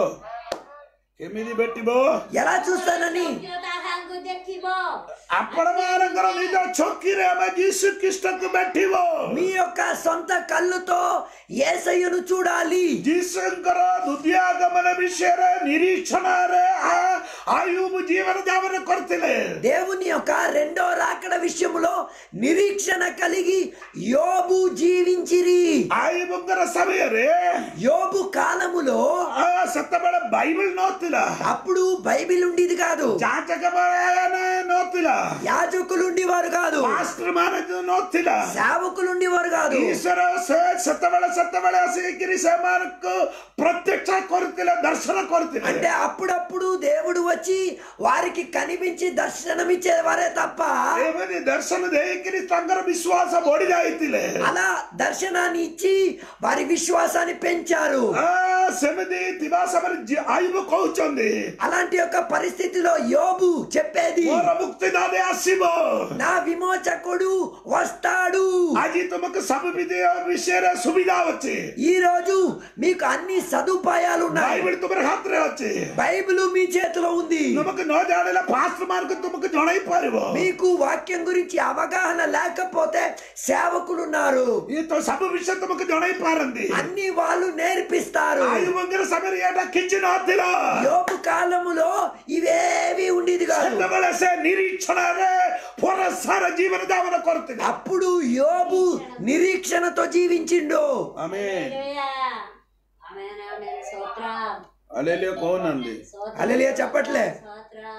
କେମିତି ଭେଟିବ ఎలా చూస్తానని ତାହାଙ୍କୁ ଦେଖିବ ଆପଣ ମାନଙ୍କର ନିଜ ଛକିରେ ଆମେ ଯୀଶୁ ଖ୍ରୀଷ୍ଟକୁ ଭେଟିବ మీ యొక్క సొంత కళ్ళుతో ఏసయ్యను చూడాలి ଯୀଶୁଙ୍କର ଦ୍ୱିତୀୟ ଆଗମନ ବିଷୟରେ ନିରୀକ୍ଷଣରେ ଆ- ଆୟୁବ ଜୀବନ ଯାପନ କରିଥିଲେ దేవుని యొక్క రెండో రాకడ విషయములో నిరీక్షణ కలిగి యోబు జీవించిరి ଆୟୁବଙ୍କର ସମୟରେ యోబు కాలములో ଆ, ସେତେବେଳେ ବାଇବଲ ନଥିଲା అప్పుడు బైబిల్ ఉండేది కాదు ଯାଚକ ମାନେ ନଥିଲା యాజకులు ఉండేవారు కాదు ମାଷ୍ଟର ମାନେ ଯୋଉ ନଥିଲା సేవకులు ఉండేవారు కాదు ଈଶ୍ୱର ସେ ସେତେବେଳେ ସେତେବେଳେ ଆସିକିରି ସେମାନଙ୍କୁ ପ୍ରତ୍ୟକ୍ଷ କରୁଥିଲେ ଦର୍ଶନ କରୁଥିଲେ అంటే అప్పుడప్పుడు దేవుడు వచ్చి వారికి కనిపించి దర్శనమిచ్చేవారే తప్ప ଏମିତି ଦର୍ଶନ ଦେଇକିରି ତାଙ୍କର ବିଶ୍ୱାସ ବଢି ଯାଇଥିଲେ అలా దర్శనాన్ని ఇచ్చి వారి విశ్వాసాన్ని పెంచారు ଆ, ସେମିତି ଥିବା ସମୟରେ ଯି- ଆୟୁବ କହୁଛନ୍ତି అలాంటి యొక్క పరిస్థితిలో యోబు చెప్పేది ମୋର ମୁକ୍ତିଦାନ ଆସିବ నా విమోచకుడు వస్తాడు ଆଜି ତୁମକୁ ସବୁ ବିଧି ବିଷୟରେ ସୁବିଧା ଅଛି ఈ రోజు మీకు అన్ని సదుపాయాలు ఉన్నాయి ବାଇବଲ ତୁମର ହାତରେ ଅଛି బైబిల్ మీ చేతిలో ఉంది ତୁମକୁ ନ ଜାଣିଲେ ପାଷ୍ଟର ମାନଙ୍କୁ ତୁମକୁ ଜଣାଇ ପାରିବ మీకు వాక్యం గురించి అవగాహన లేకపోతే సేవకులు ఉన్నారు ଇଏ ତ ସବୁ ବିଷୟ ତୁମକୁ ଜଣାଇ ପାରନ୍ତି అన్ని వాళ్ళు నేర్పిస్తారు ଆୟୁବଙ୍କର ସମୟରେ ଏଇଟା କିଛି ନଥିଲା యోబు కాలములో ఇవేవి ఉండేది కాదు ସେତେବେଳେ ସେ ନିରୀକ୍ଷଣରେ ଫରସାର ଜୀବନ ଯାପନ କରୁଥିଲେ అప్పుడు యోబు నిరీక్షణతో జీవించిండు ଆମେ హల్లెలూయా. ఆమేన్, ఆమేన్. స్తోత్రం. అలెలియో କହୁନାହାନ୍ତି స్తోత్రం. హల్లెలూయా చెప్పట్లే స్తోత్రం.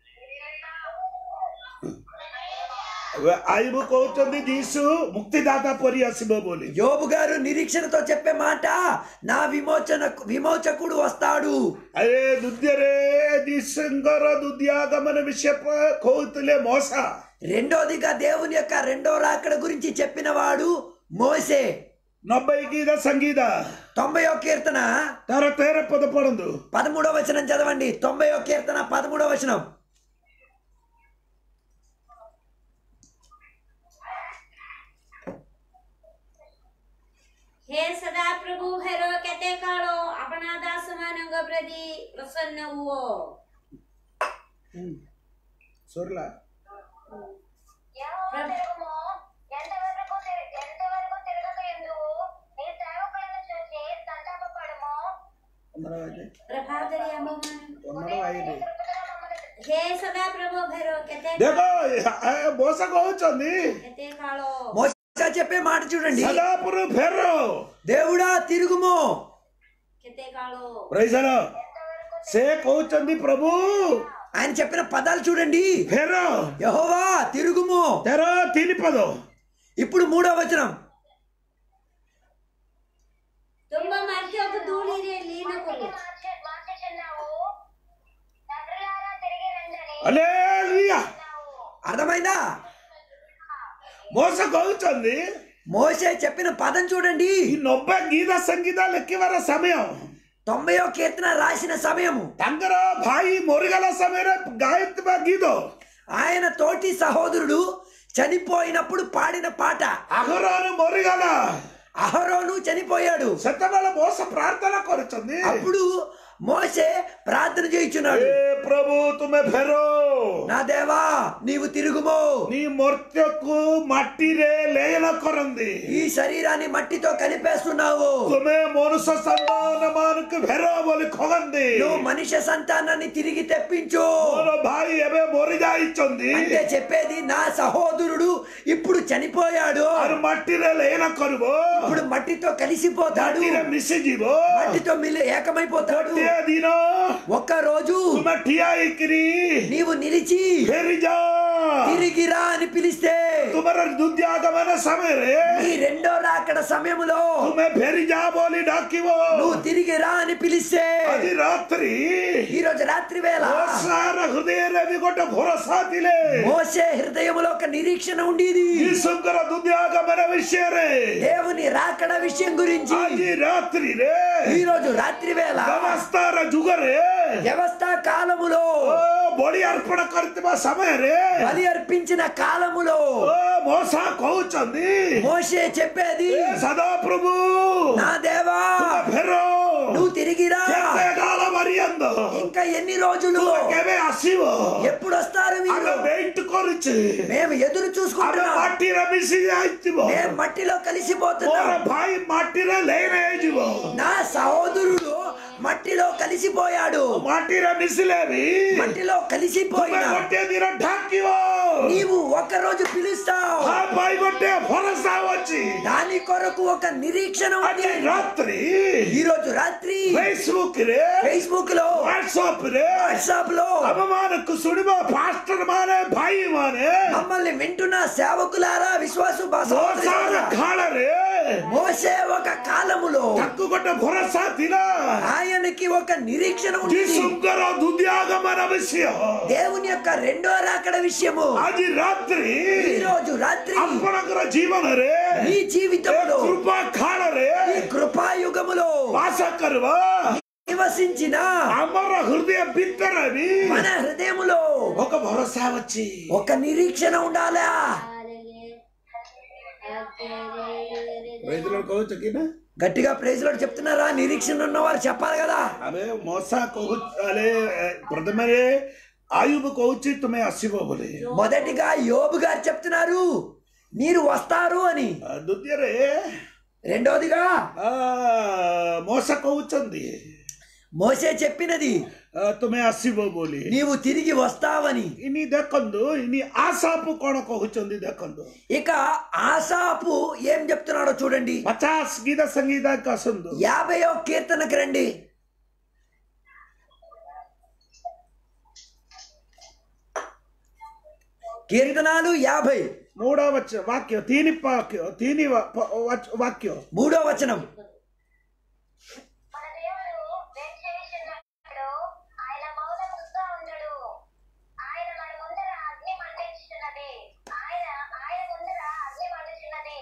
ଆୟୁବ କହୁଛନ୍ତି ଯୀଶୁ ମୁକ୍ତିଦାତା ପରି ଆସିବ ବୋଲି యోబు గారు నిరీక్షణతో చెప్పే మాట నా విమోచన విమోచకుడు వస్తాడు ଆରେ ଦ୍ୱିତୀୟରେ ଯୀଶୁଙ୍କର ଦ୍ୱିତୀୟ ଆଗମନ ବିଷୟ ପ- କହୁଥିଲେ ମଶା రెండోదిగా దేవుని యొక్క రెండో రాకడ గురించి చెప్పిన వాడు మోసే ନବେ ଗୀତ సంగీత తొంభయో కీర్తన ତାର ତେର ପଦ ପଢନ୍ତୁ పదమూడవ వచనం చదవండి తొంభయో కీర్తన పదమూడవ వచనం હે સદા પ્રભુ હેરો કેતે કાળો આપણા દાસ માનંગ પ્રતિ પ્રસન્ન હુઓ సొర్లా యెహోవా ప్రభువు ఎంతవరకు ప్రభాతరి అంబమానం ତମର ଭାଇରେ ହେ ସଦା ପ୍ରଭୁ ଭୈର କେତେ ଦେଖ ଏ ମୋସା କହୁଛନ୍ତି କେତେ କାଳ మోసే చెప్పే మాట చూడండి ସଦାପୁର ଫେର దేవుడా తిరుగుము କେତେ କାଳ ପ୍రైଜର ସେ କହୁଛନ୍ତି ପ୍ରଭୁ ఆయన చెప్పిన పదాలు చూడండి ଫେର యహోవా తిరుగుము ତେର ତିନି పଦ ఇప్పుడు మూడో వచనం తుంబ మధ్యకు ధూళిరే లీన కొలు మార్చే మార్చేస్తున్నావు నగరులారా తిరిగి రండని హల్లెలూయా అర్థమైందా మోస କହୁଛନ୍ତି మోసే చెప్పిన పదం చూడండి ఈ నొబ్బ గీత సంగీత లెక్కిବାର సమయం తొంభయో కీర్తన రాసిన సమయము ତାଙ୍କର ଭାଇ ମରିଗଲା ସମୟରେ ଗାଇଥିବା ଗୀତ ఆయన తోటి సహోదరుడు చనిపోయినప్పుడు పాడిన పాట ଆଗରను ମରିଗଲା అహరోను చనిపోయాడు ସେତେବେଳେ ମୋସ ପ୍ରାର୍ଥନା କରୁଛନ୍ତି అప్పుడు మోసే ప్రార్థన చేయుచున్నాడు ଏ ପ୍ରଭୁ ତୁମେ ଫେର నా దేవా నీవు తిరుగుము నీ ମର୍ତ୍ତ୍ୟକୁ ମାଟିରେ ଲୟନ କରନ୍ତି ఈ శరీరాన్ని మట్టితో కలిపేస్తున్నావు ତୁମେ ମନୁଷ୍ୟ ସନ୍ତାନ ମାନଙ୍କୁ ଫେର ବୋଲି କହନ୍ତି నువ్వు మనిషి సంతానాన్ని తిరిగి తెప్పించు ମୋର ଭାଇ ଏବେ ମରିଯାଇଛନ୍ତି అంటే చెప్పేది నా సహోదరుడు ఇప్పుడు చనిపోయాడు ଆଉ ମାଟିରେ ଲୟନ କରିବ ఇప్పుడు మట్టితో కలిసిపోతాడు ମାଟିରେ ମିଶିଯିବ మట్టితో మిలి ఏకమైపోతాడు ଗୋଟିଏ ଦିନ ఒక్క రోజు ତୁମେ ଠିଆ ହେଇକିରି నీవు నిలిచి ଫେରି ଯାଅ తిరిగిరా అని పిలిస్తే ତୁମର ଦୁର୍ଦ୍ୟାଗମନ ସମୟରେ ఈ రెండో రాకడ సమయములో ତୁମେ ଫେରି ଯାଅ ବୋଲି ଡାକିବ నువ్వు తిరిగి రా అని పిలిస్తే ଆଜି ରାତ୍ରି ఈ రోజు రాత్రి వేళ ବର୍ଷାର ହୃଦୟରେ ବି ଗୋଟେ ଭରସା ଥିଲେ మోసే హృదయములో ఒక నిరీక్షణ ఉండేది ଯୀଶୁଙ୍କର ଦୁର୍ଦ୍ୟାଗମନ ବିଷୟରେ దేవుని రాకడ విషయం గురించి ଆଜି ରାତ୍ରିରେ ఈ రోజు రాత్రి వేళ ବ୍ୟବସ୍ଥାର ଯୁଗରେ వ్యవస్థ కాలములో ଓ ବଳି ଅର୍ପଣ କରିଥିବା ସମୟରେ బలి అర్పించిన కాలములో ଓ ମଶା କହୁଛନ୍ତି మోసే చెప్పేది ଏ ସଦାପ୍ରଭୁ నా దేవా ତୁମେ ଫେର నువ్వు తిరిగిరా କେତେ କାଳ ପର୍ଯ୍ୟନ୍ତ ఇంకా ఎన్ని రోజులు ତୁମେ କେବେ ଆସିବ ఎప్పుడు వస్తారు ଆମେ మీరు వెయిట్ କରୁଛେ మేము ఎదురు ଆମେ చూసుకుంటున్నాం ମାଟିରେ ମିଶି ଯାଇଥିବ మేము మట్టిలో ମୋର కలిసిపోతున్నాం ଭାଇ ମାଟିରେ ଲେଇନ ହେଇଯିବ నా సహోదరుడు మట్టిలో కలిసిపోయాడు ମାଟିରେ ମିଶିଲେ ବି మట్టిలో ତୁମେ కలిసిపోయిన ଗୋଟିଏ ଦିନ ଢାକିବ నీవు ఒక రోజు పిలుస్తావు ତା ପାଇଁ ଗୋଟେ ଭରସା ଅଛି దాని కొరకు ఒక నిరీక్షణ ఉంది ଆଜି ରାତ୍ରି ఈ రోజు రాత్రి ଫେସବୁକ୍ ରେ ఫేస్బుక్ లో ହ୍ୱାଟ୍ସଆପ୍ ରେ వాట్సాప్ లో ଆମ ମାନଙ୍କୁ ଶୁଣିବ ପାଷ୍ଟର ମାନେ ଭାଇ ମାନେ మమ్మల్ని వింటున్న సేవకులారా విశ్వాసు ମଶାର ଖାଳରେ మోసే ఒక కాలములో ତାକୁ ଗୋଟେ ଭରସା ଥିଲା ఆయనకి ఒక నిరీక్షణ ఉంది ଯୀଶୁଙ୍କର ଦୁର୍ଦ୍ୟାଗମନ ବିଷୟ దేవుని యొక్క రెండో రాకడ విషయము ଆଜି ରାତ୍ରି ఈ రోజు రాత్రి ଆପଣଙ୍କର ଜୀବନରେ నీ ଏ జీవితంలో କୃପା ଖାଳରେ ఈ కృపాయుగములో ବାସ କରିବ నివసించిన ଆମର ହୃଦୟ ଭିତରେ ବି మన హృదయములో ఒక ଭରସା ଅଛି ఒక నిరీక్షణ ఉండాలా రైతులు କହୁଛ କି ନା గట్టిగా ప్రైజ్ లో చెప్తున్నారా నిరీక్షణ ఉన్నవారు చెప్పాలి కదా ଆମେ ମଶା କହୁ ଆରେ ପ୍ରଥମରେ ଆୟୁବ କହୁଛି ତୁମେ ଆସିବ ବୋଲି మొదటిగా యోబు గారు చెప్తున్నారు మీరు వస్తారు అని ଆ, ଦ୍ୱିତୀୟରେ రెండోదిగా ଆ, ମଶା କହୁଛନ୍ତି మోసే చెప్పినది ଆ, ତୁମେ ଆସିବ ବୋଲି నీవు తిరిగి వస్తావని ଇନି ଦେଖନ୍ତୁ ଇନି ଆଶାକୁ କଣ କହୁଛନ୍ତି ଦେଖନ୍ତୁ ఇక ఆసాపు ఏం చెప్తున్నాడో చూడండి ପଚାଶ ଗୀତ ସଙ୍ଗୀତ ଆସନ୍ତୁ యాభయో కీర్తనకు రండి కీర్తనాలు యాభై మూడో వచ్చ వాక్యం తీని వాక్యం తీని వా- ప- వచ- వాక్యం మూడో వచనం మన దేవుడు వెంచేయుచున్నాడు ఆయన మౌనముగా ఉండడు ఆయన మన ముందర అగ్ని మండించుచున్నది ఆయన ఆయన ముందర అగ్ని మండుచున్నది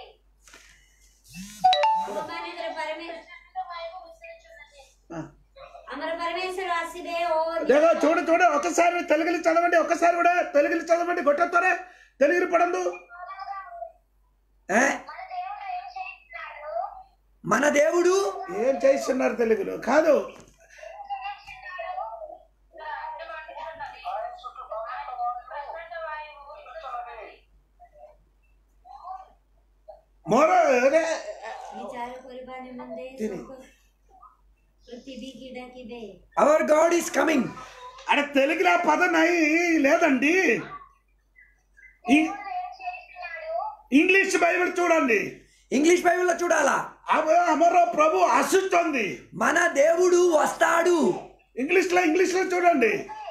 ଭଗବାନେନ୍ଦ୍ର ପରମେଶ୍ୱର వైపు విసిరిచున్నది ఆ. ଆମର ପରମେଶ୍ୱର ଆସିବେ ଓ ଦେଖ చూడు చూడు ఒకసారి తెలుగులో చదవండి ఒకసారి కూడా తెలుగులో చదవండి గొట్టతోనే తెలుగులో పడందు ఏ? మన దేవుడు ఏం చేస్తున్నాడు మన దేవుడు ఏం చేస్తున్నారు తెలుగులో కాదు ମୋର ବିଚାର କରିବା ନିମନ୍ତେ ତିନି। ସବୁ- పృథివీ గిడకిదే అవర్ గాడ్ ఈస్ కమింగ్ అరే తెలుగులో ఆ పదం నై లేదండి ఇం- దేవుడు ఏం చేస్తున్నాడు ఇంగ్లీష్ బైబిల్ చూడండి ఇంగ్లీష్ బైబిల్లో చూడాలా అవ- అమరో ప్రభు అసుస్తుంది మన దేవుడు వస్తాడు ఇంగ్లీష్ లో ఇంగ్లీష్ లో చూడండి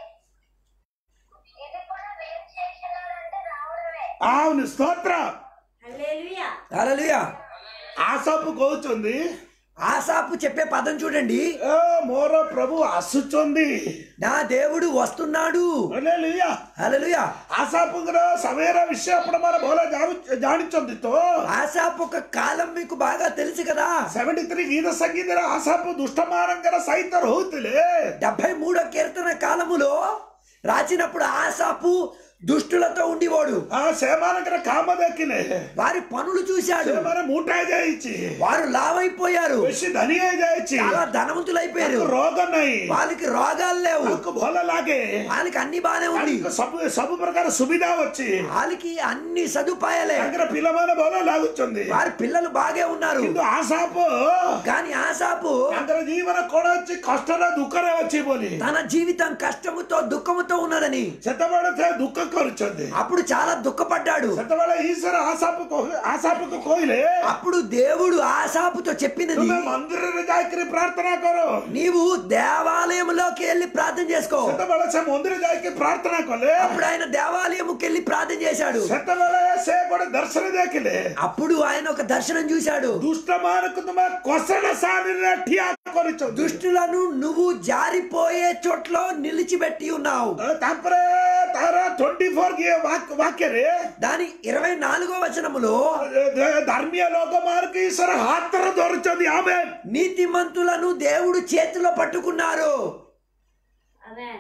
ఇది కూడా ఏం చేస్తున్నాడు అంటే రావడమే అవును స్తోత్ర హల్లెలూయా హల్లెలూయా ఆసాపు కోచుంది ఆసాపు చెప్పే పదం చూడండి ఏ మోరో ప్రభు అసుచుంది నా దేవుడు వస్తున్నాడు హల్లెలూయా హల్లెలూయా ಆಸಾಪುಂಗರ ಸವೇರ ವಿಷಯ ಪ್ರಮಾಣ ಬೋಲ ಜಾಣಿಚೊಂದಿತ್ತು ఆసాపు ఒక కాలం మీకు బాగా తెలుసు కదా ಸೆವೆಂಟಿ ತ್ರೀ ಗೀತ ಸಂಗೀತರ ಆಸಾಪು ದುಷ್ಟಮಾರಂಗರ ಸಹಿತರು ಹೋಗ್ತಿಲೆ డెబ్బై మూడో కీర్తన కాలములో రాసినప్పుడు ఆసాపు దుష్టులతో ఉండేవాడు ಆ ಸೇಮಾನಕರ ಕಾಮ ದಕ್ಕಿಲೆ వారి పనులు చూశాడు ಸೇಮಾನ ಮೂಟಾಯ ಜಾಯಿಚಿ వారు లావైపోయారు ಬೆಶಿ ಧನಿಯ ಜಾಯಿಚಿ చాలా ధనవంతులైపోయారు ರೋಗ ನೈ వాళ్ళకి రోగాలు లేవు నాకు భోల లాగే వాళ్ళకి అన్ని బానే ఉంది వాళ్ళకి సబు సబు ప్రకార సువిధా వచ్చి వాళ్ళకి అన్ని సదుపాయాలే దగ్గర పిల్లమైన బోల లాగుచుంది వారి పిల్లలు బాగే ఉన్నారు కింద ఆసాపు కానీ ఆసాపు అందర జీవన కూడా వచ్చి కష్టన దుఃఖరే వచ్చి పోలి తన జీవితం కష్టముతో దుఃఖముతో ఉన్నదని సెత్తబడితే దుఃఖ కరుచుంది అప్పుడు చాలా దుఃఖపడ్డాడు ସେତେବେଳେ ଈଶ୍ୱର ଆଶାପକୁ ଆଶାପକୁ କହିଲେ అప్పుడు దేవుడు ఆసాపుతో చెప్పినది ତୁମେ ମନ୍ଦିରରେ ଯାଇକିରି ପ୍ରାର୍ଥନା କର నీవు దేవాలయంలోకి వెళ్ళి ప్రార్థన చేసుకో ସେତେବେଳେ ସେ ମନ୍ଦିର ଯାଇକି ପ୍ରାର୍ଥନା କଲେ అప్పుడు ఆయన దేవాలయంకి వెళ్ళి ప్రార్థన చేశాడు ସେତେବେଳେ ସେ ଗୋଟେ ଦର୍ଶନ ଦେଖିଲେ అప్పుడు ఆయన ఒక దర్శనం చూశాడు ଦୁଷ୍ଟ ମାନଙ୍କୁ ତୁମେ କଷଣ ସାନିରେ ଠିଆ କରିଛ దుష్టులను నువ్వు జారిపోయే చోట్లో నిలిచిపెట్టి ఉన్నావు ତାପରେ ତାର ଟ୍ୱେଣ୍ଟି ଫୋର ବାକ୍ୟରେ దాని ఇరవై నాలుగో వచనములో ଧାର୍ମୀୟ ଲୋକମାନଙ୍କୁ ଈଶ୍ୱର ହାତରେ ଧରୁଛନ୍ତି ଆମେ నీతిమంతులను దేవుడు చేతిలో పట్టుకున్నారు ఆమేన్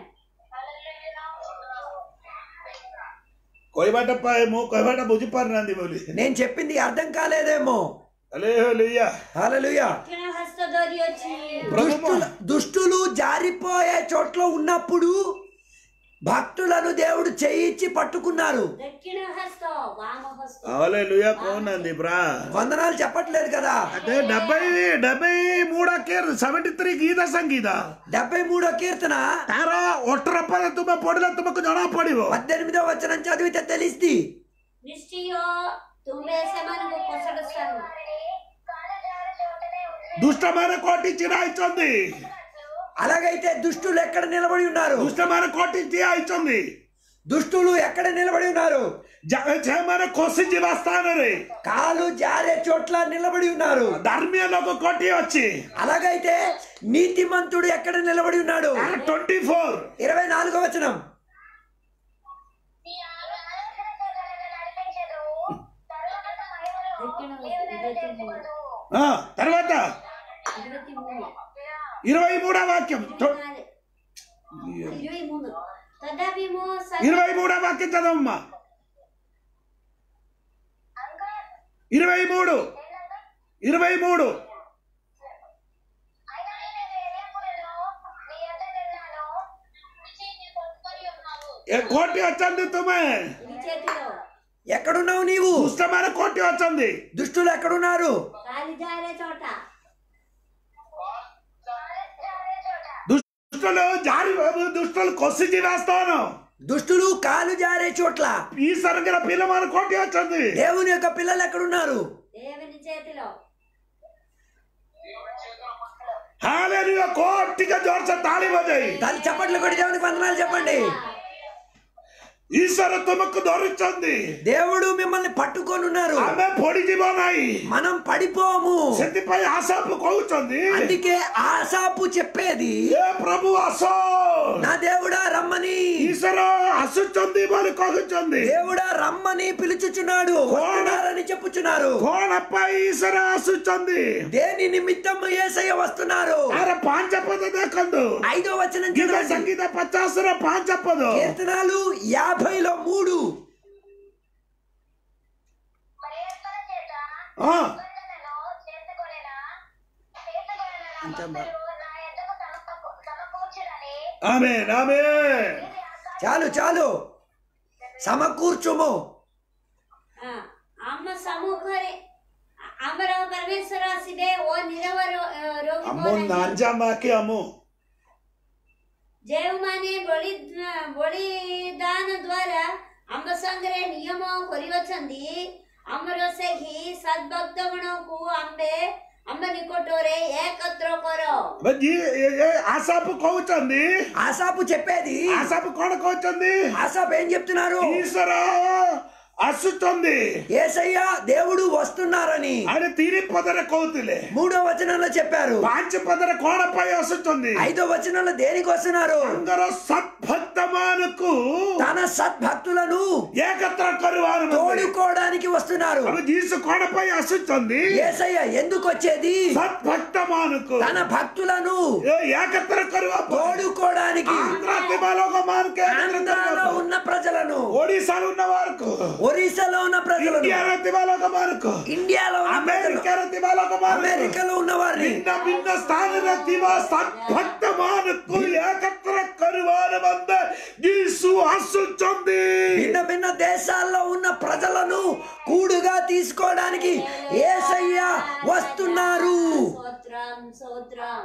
କହିବାଟା ପାଏ ମୁଁ କହିବାଟା ବୁଝିପାରୁନାହାନ୍ତି ବୋଲି నేను చెప్పింది అర్థం కాలేదేమో ହେଲେ ହଲେଲୁୟା హల్లెలూయా దక్షిణ హస్త ధరి వచ్చి దుష్టుల దుష్టులు జారిపోయే చోట్ల ఉన్నప్పుడు భక్తులను దేవుడు చేయిచ్చి పట్టుకున్నారు దక్షిణ హస్త వామ హస్త హల్లెలూయా కౌనంది బ్రా వందనాలు చెప్పట్లేదు కదా అదే డెబ్బై డెబ్బై మూడಕ್ಕೆ ಸೆವೆಂಟಿ ತ್ರೀ ಗೀತ ಸಂಗೀತ డెబ్బై మూడో కీర్తన ତାର ଅଠର ପଦ ତୁମେ ପଢିଲେ ତୁମକୁ ଜଣା ପଡିବ పద్దెనిమిదో వచనం చదివితే తెలిస్తే నిశ్చయ ତୁମେ ସେମାନଙ୍କୁ ପଛଡ଼ସାରୁ వారిని కాలు జారు చోటనే వదిలి ଦୁଷ୍ଟମାନେ କୋଟି ଛିଡା ହେଇଛନ୍ତି అలాగైతే దుష్టులు ఎక్కడ నిలబడి ఉన్నారు ଦୁଷ୍ଟମାନେ କୋଟି ଠିଆ ହେଇଛନ୍ତି దుష్టులు ఎక్కడ నిలబడి ఉన్నారు ଯା- ସେମାନେ ଖସିଯିବା ସ୍ଥାନରେ కాలు జారే చోట్ల నిలబడి ఉన్నారు ଧାର୍ମୀୟ ଲୋକ କୋଟି ଅଛି అలాగైతే నీతిమంతుడు ఎక్కడ నిలబడి ఉన్నాడు ତାର ଟ୍ୱେଣ୍ଟି ଫୋର ఇరవై నాలుగో వచనం నీ ఆలోచనతో నన్ను నడిపించదు తరువాత మహిమలో నీవు నన్ను తెచ్చుకొను తర్వాత ఇరవై మూడు ఇరవై మూడో వాక్యం ఇరవై నాలుగు ఇరవై మూడు తదాపి మో ఇరవై మూడో వాక్యం చదవమ్మా అంకా ఇరవై మూడు ఏంటంటే ఇరవై మూడు అయినా నేను ఎల్లప్పుడూ నీ యొద్ద నిన్నాను రుచి నీ పట్టుకొని ఉన్నావు ఏ కోటి వచ్చింది తుమే ఈ చేతిలో ఎక్కడున్నావు నీవు దుష్టమైన కోటి వచ్చింది దుష్టులు ఎక్కడున్నారు కాలి జారే చోట జారే చోట దుష్టులు జారి దుష్టులు కొసిచి వేస్తాను దుష్టులు కాలు జారే చోట్ల ఈ సరిగిన పిల్లమైన కోటి వచ్చింది దేవుని యొక్క పిల్లలు ఎక్కడున్నారు దేవుని చేతిలో హాలేలుయా కోటిగా జోర్చ తాళి బజాయి దాని చప్పట్లు కొట్టి దేవునికి వందనాలు చెప్పండి ఈశ్వర తుమకు దొరుకుతుంది దేవుడు మిమ్మల్ని పట్టుకొని ఉన్నారు ఆమె పొడిଯିବ ନାହିଁ మనం పడిపోము ସେଥିପାଇଁ ଆଶାପ କହୁଛନ୍ତି అందుకే ఆశాపు చెప్పేది ଏ ପ୍ରଭୁ ଆସ నా దేవుడా రమ్మని ଈଶ୍ୱର ଆସୁଛନ୍ତି ବୋଲି କହୁଛନ୍ତି దేవుడా రమ్మని పిలుచుచున్నాడు వస్తున్నారని చెప్పుచున్నారు କଣ ପାଇଁ ଈଶ୍ୱର ଆସୁଛନ୍ତି దేని నిమిత్తం ఏసయ్య వస్తున్నారు ତାର ପାଞ୍ଚ ପଦ ଦେଖନ୍ତୁ ఐదో వచనం ଗୀତ చదవండి. సంగీత ପଚାଶର ପାଞ୍ଚ పଦ కీర్తనాలు యాభైలో మూడు ప్రయత్నం చేత ହଁ నిబంధనను చేసుకొనినా చేసుకొనిన భక్తులు నా యొద్దకు సమకూ- సమకూర్చురని ఆమేన్ ఆమేన్ ఇది ఆకాశ చాలు చాలు సమకూర్చుము ఆ, అమ్మ సముఖରେ ଆମର ପରମେଶ୍ୱର ଆସିବେ ଓ ନିରବ ରୋ- ରୋଗ అమ్మో నాంజామాకి అమ్ము ଯେଉଁମାନେ ବଳି ବଳିଦାନ ଦ୍ଵାରା ଆମ ସାଙ୍ଗରେ ନିୟମ କରିଅଛନ୍ତି ଆମର ସେହି ସଦ୍ଭକ୍ତ ଗଣକୁ ଆମ୍ଭେ ଆମ ନିକଟରେ ଏକତ୍ର କର ఆసాపు కହୁଛନ୍ତି ఆసాపు చెప్పేది ఆసాపు କଣ କହୁଛନ୍ତି ఆసాపు ఏం చెప్తున్నారు ఈశ్వర ଆସୁଛନ୍ତି ఏసయ్య దేవుడు వస్తున్నారని ଆରେ ତିନି ପଦରେ କହୁଥିଲେ మూడో వచనంలో చెప్పారు ପାଞ୍ଚ ପଦରେ କଣ ପାଇଁ ଆସୁଛନ୍ତି ఐదో వచనంలో దేనికి వస్తున్నారు ତାଙ୍କର ସତ୍ଭକ୍ତ ମାନଙ୍କୁ తన సద్భక్తులను ଏକତ୍ର କରିବାର తోడుకోవడానికి వస్తున్నారు ଯୀଶୁ କଣ ପାଇଁ ଆସୁଛନ୍ତି ఏసయ్య ఎందుకు వచ్చేది ସତ୍ଭକ୍ତ ମାନଙ୍କୁ తన భక్తులను ଏକତ୍ର କରିବା ପାଇଁ తోడుకోవడానికి ఆంధ్ర ଥିବା ଲୋକମାନଙ୍କୁ ଏକତ୍ର ఆంధ్రాలో କରିବା ପାଇଁ ఉన్న ప్రజలను ଓଡିଶାରୁ ఉన్న వారికి ఒరిస్సాలో ఉన్న ప్రజలను ఇండియాలో ଥିବା ଲୋକମାନଙ୍କୁ ఇండియాలో ఉన్న ప్రజలు ଆମେରିକାରେ ଥିବା ଲୋକମାନଙ୍କୁ అమెరికాలో ఉన్న వారిని ଭିନ୍ନ ଭିନ୍ନ ସ୍ଥାନରେ ଥିବା ସତ୍ଭକ୍ତ ମାନଙ୍କୁ ଏକତ୍ର କରିବାର ମଧ୍ୟ ଯୀଶୁ ଆସୁଛନ୍ତି భిన్న భిన్న దేశాల్లో ఉన్న ప్రజలను కూడుగా తీసుకోవడానికి ఏసయ్య వస్తున్నారు స్తోత్రం స్తోత్రం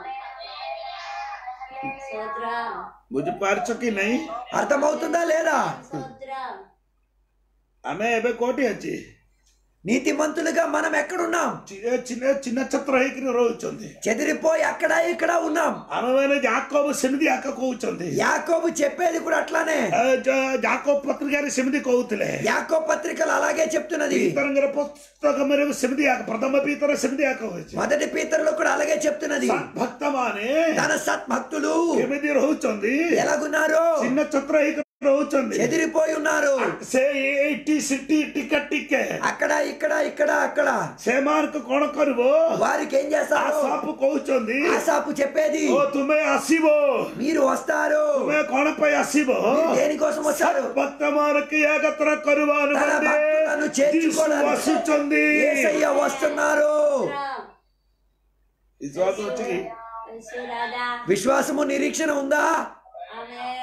స్తోత్రం ବୁଝିପାରୁଛ କି ନାହିଁ అర్థమవుతుందా లేదా స్తోత్రం ଆମେ ଏବେ କୋଉଠି ଅଛି నీతిమంతులుగా మనం ఎక్కడున్నాం చి- చిన్న చిన్న ଛତ୍ର ହେଇକିରି ରହୁଛନ୍ତି చెదిరిపోయి అక్కడ ఇక్కడ ఉన్నాం ଆମେମାନେ ଯାକବ ସେମିତି ଆକ କହୁଛନ୍ତି యాకోబు చెప్పేది కూడా అట్లానే ଏ ଯ- ଯାକବ ପତ୍ରିକାରେ ସେମିତି କହୁଥିଲେ యాకో పత్రికలు అలాగే చెప్తున్నది ପିତରଙ୍କର ପୁସ୍ତକରେ ସେମିତି ଆକ ପ୍ରଥମ ପିତର ସେମିତି ଆକ ହଉଛି మొదటి పీతరులో కూడా అలాగే చెప్తున్నది ଭକ୍ତ ମାନେ తన సత్భక్తులు କେମିତି ରହୁଛନ୍ତି ఎలాగున్నారు చిన్న ଛତ୍ର ହେଇକି ରହୁଛନ୍ତି చెదిరిపోయి ఉన్నారు ସେ ଏଇଠି ସିଟି ଟିକେ ଟିକେ అక్కడ ఇక్కడ ఇక్కడ అక్కడ ସେମାନଙ୍କୁ କଣ କରିବ వారికి ఏం చేస్తారు ଆସାପ କହୁଛନ୍ତି ఆసాపు చెప్పేది ଓ ତୁମେ ଆସିବ మీరు వస్తారు ତୁମେ କଣ ପାଇଁ ଆସିବ మీరు దేనికోసం వస్తారు ଭକ୍ତ ମାନଙ୍କୁ ଏକତ୍ର କରିବା తన భక్తులను ଯୀଶୁ చేర్చుకోవడానికి ଆସୁଛନ୍ତି యేసయ్య వస్తున్నారు స్తోత్రం ବିଶ୍ୱାସ ଅଛି କି పరిశురాదా విశ్వాసము నిరీక్షణ ఉందా ఆమేన్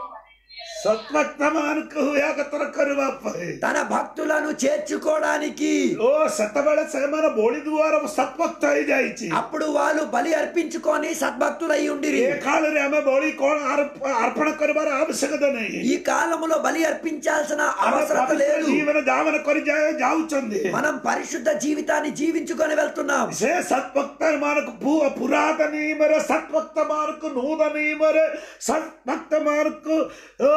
ସତ୍ଭକ୍ତ ମାନଙ୍କୁ ଏକତ୍ର କରିବା ପାଇଁ తన భక్తులను చేర్చుకోవడానికి ଓ ସେତେବେଳେ ସେମାନେ ବଳି ଦୁଆର ସତ୍ଭକ୍ତ ହେଇଯାଇଛି అప్పుడు వాళ్ళు బలి అర్పించుకొని సద్భక్తులై ఉండిరి ଏ କାଳରେ ଆମେ ବଳି କଣ ଆର- ଅର୍ପଣ କରିବାର ଆବଶ୍ୟକତା ନାହିଁ ఈ కాలములో బలి అర్పించాల్సిన ଆମେ అవసరత ପବିତ୍ର లేదు ଜୀବନ ଯାପନ କରି ଯା- ଯାଉଛନ୍ତି మనం పరిశుద్ధ జీవితాన్ని జీవించుకొని వెళ్తున్నాం ସେ ସତ୍ଭକ୍ତ ମାନଙ୍କୁ ପୁ- ପୁରାତନ ନିୟମରେ ସତ୍ଭକ୍ତ ମାନଙ୍କୁ ନୂତନ ନିୟମରେ ସତ୍ଭକ୍ତ ମାନଙ୍କୁ ଅ,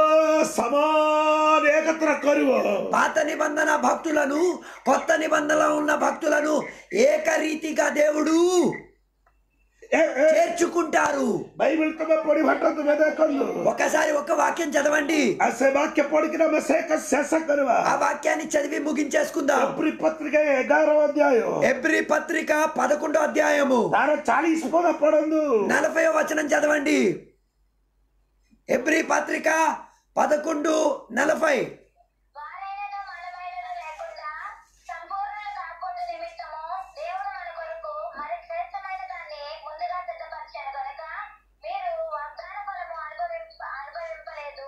ସମାନ ଏକତ୍ର କରିବ పాత నిబంధన భక్తులను కొత్త నిబంధనలో ఉన్న భక్తులను ఏకరీతిగా దేవుడు ଏ- ଏ, చేర్చుకుంటారు బైబిల్ ତମେ ପଢିବାଟା ତୁମେ ଦେଖନ୍ତୁ ఒకసారి ఒక వాక్యం చదవండి ଆଉ ସେ ବାକ୍ୟ ପଢିକିରି ଆମେ ସେ ଶେଷ କରିବା ఆ వాక్యాన్ని చదివి ముగించేసుకుందాం ଏପ୍ରି ପତ୍ରିକା ଏଗାର ଅଧ୍ୟାୟ ఎబ్రి పత్రిక పదకొండో అధ్యాయము ତାର ଚାଳିଶ ପଦ ପଢନ୍ତୁ నలభై వచనం చదవండి ఎబ్రి పత్రిక పదకొండు నలభై వారైనను మనమైనను లేకుండా సంపూర్ణ కాకుండా నిమిత్తము దేవుడు మన కొరకు మరి శ్రేష్టమైన దాన్ని ముందుగా సిద్ధపరిచాను కనుక మీరు వాగ్దాన ఫలము అనుభవింప అనుభవింపలేదు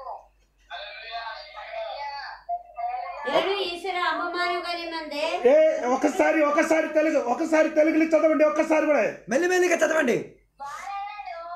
ఏడు ఈశ్వర అవమానగా నిమందే ఏ ఒకసారి ఒకసారి తెలుగు ఒకసారి తెలుగులో చదవండి ఒక్కసారి కూడా మెల్లిమెల్లిగా చదవండి వారైనను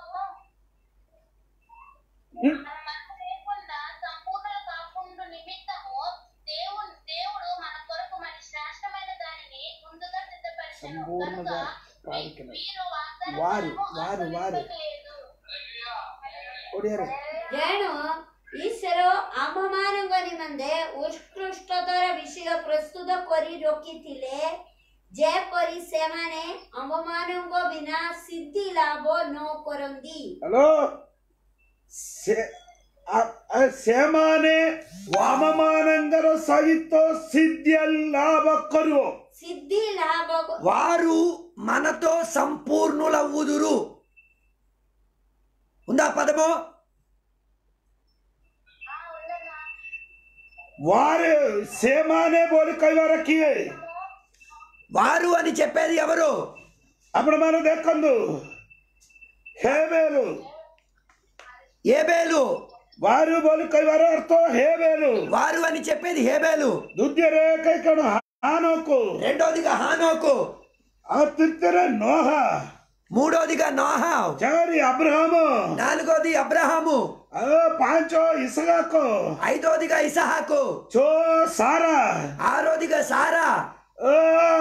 మనకు లేకుండా సంపూర్ణ కాకుండా నిమిత్తము దేవుడు దేవుడు మన కొరకు మరి శ్రేష్టమైన దానిని ముందుగా సిద్ధపరిచాను కనుక మీ- మీరు వాగ్దాన వారు, ఫలము వారు, వారు. అనుభవింపలేదు. ఒడియారు. જેણો ઈશ્વરો આમମାନଙ୍କ નિમંતે ઉત્કૃષ્ટતર વિષય પ્રસ્તુત કરી રોକିଥିଲେ ଯେପରି ସେମାନେ ଆମମାନଙ୍କ ବିନା ସିଦ୍ଧି ଲାଭ ନ କରନ୍ତି ହ୍ୟାଲୋ ସେ- ଆ- ଆ- ସେମାନେ ଆମମାନଙ୍କର ସହିତ ସିଦ୍ଧି ଲାଭ କରିବ సిద్ధి లాభ వారు మనతో సంపూర్ణులవుదురు ఉందా పదము వారు ସେମାନେ ବୋଲି କହିବାର କିଏ వారు అని చెప్పేది ఎవరు ଆପଣମାନେ ଦେଖନ୍ତୁ ହେବେలు ఏబేలు వారు ବୋଲି କହିବାର ଅର୍ଥ ହେବେలు వారు అని చెప్పేది హేబేలు ଦ୍ୱିତୀୟରେ କଣ ହାନକୁ రెండోదిగా హానోకు ଆଉ ତୃତୀୟରେ ନୋହା మూడోదిగా నోహావ్ ଚାରି అబ్రహాము నాలుగోది అబ్రహాము ଆଉ ପାଞ୍ଚ ଇସହାକ ఐదోదిగా ఇసహాకు ଛଅ ସାରା ఆరోదిగా సారా ଅ,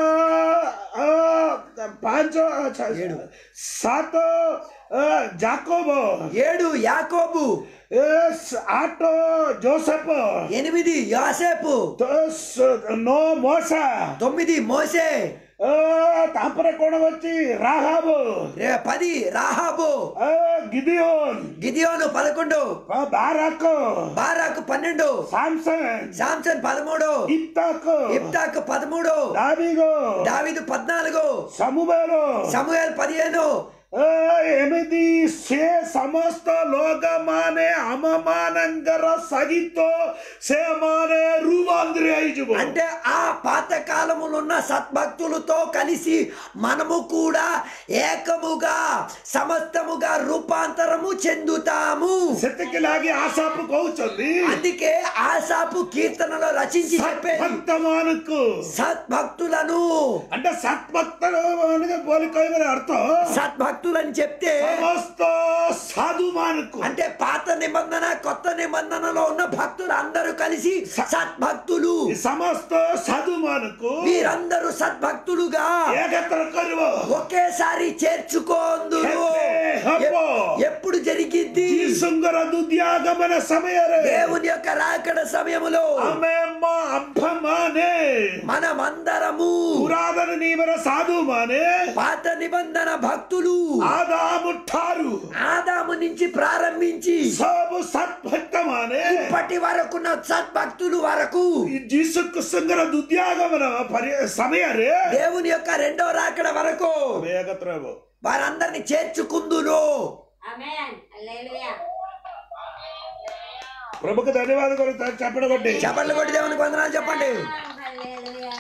ଅ, ପାଞ୍ଚ ଆଚ୍ଛା, ସାତ ଅ, ଜାକବ ఏడు యాకోబు ଏ, ସ- ଆଠ ଜୋସେଫ ఎనిమిది యోసేపు ଦଶ ନଅ ମଶା తొమ్మిది మోసే ଅ, ତାପରେ କଣ ଅଛି ରାହାବ రే- పది రాహాబు ଅ, గిଦିଓନ గిదియోను పదకొండు ଅ, ବାରାକ బారాకు పన్నెండు ସାମସନ୍ సాంసన్ పదమూడు ଇପ୍ତାକ ఇప్తాకు పదమూడు ଦାବିଗ దావిదు పద్నాలుగు ସମୁବେଲ సమూహల్ పదిహేను ଏ, ଏମିତି ସେ ସମସ୍ତ ଲୋକମାନେ ଆମମାନଙ୍କର ସହିତ ସେମାନେ ରୁବନ୍ଦିରେ ହେଇଯିବ అంటే ఆ పాత కాలములో ఉన్న సద్భక్తులతో కలిసి మనము కూడా ఏకముగా సమస్తముగా రూపాంతరము చెందుతాము ସେତିକି ଲାଗି ଆଶାପ କହୁଛନ୍ତି అందుకే ఆశాపు కీర్తనలో రచించి చెప్పేది ଭକ୍ତ ମାନଙ୍କୁ సద్భక్తులను అంటే సత్భక్త ମାନଙ୍କୁ ବୋଲି କହିବାର ଅର୍ଥ సద్భక్తులని చెప్తే ସମସ୍ତ ସାଧୁ ମାନଙ୍କୁ అంటే పాత నిబంధన కొత్త నిబంధనలో ఉన్న భక్తులు అందరూ కలిసి సద్భక్తులు ସମସ୍ତ ସାଧୁ ମାନଙ୍କୁ వీరందరూ సద్భక్తులుగా ఏకత్ర କରିବ ఒకేసారి చేర్చుకోందురు କେବେ ହବ ఎప్- ఎప్పుడు జరిగింది ଯୀଶୁଙ୍କର ଦୁଦ୍ୟାଗମନ ସମୟରେ దేవుని యొక్క రాకడ సమయములో ଆମେ ଆମ୍ଭମାନେ మనమందరము ପୁରାତନ ନିୟମର ସାଧୁମାନେ పాత నిబంధన భక్తులు ଆଦାମ ଠାରୁ ఆదాము నుంచి ప్రారంభించి ସବୁ ସତ୍ଭକ୍ତ ମାନେ ఇప్పటి వరకున్న సద్భక్తులు వరకు ଯୀଶୁ କୃଷ୍ଣଙ୍କର ଦୁଦ୍ୟାଗମନ ପରି- ସମୟରେ దేవుని యొక్క రెండో రాకడ వరకు ଆମେ ଏକତ୍ର ହେବ వారందరిని చేర్చుకుందురు ఆమేన్ హల్లెలూయా ప్రభుకు ధన్యవాదాలు కొడు చెప్పడం కొట్టి చెప్పండి కొట్టి దేవునికి వందనాలు చెప్పండి హల్లెలూయా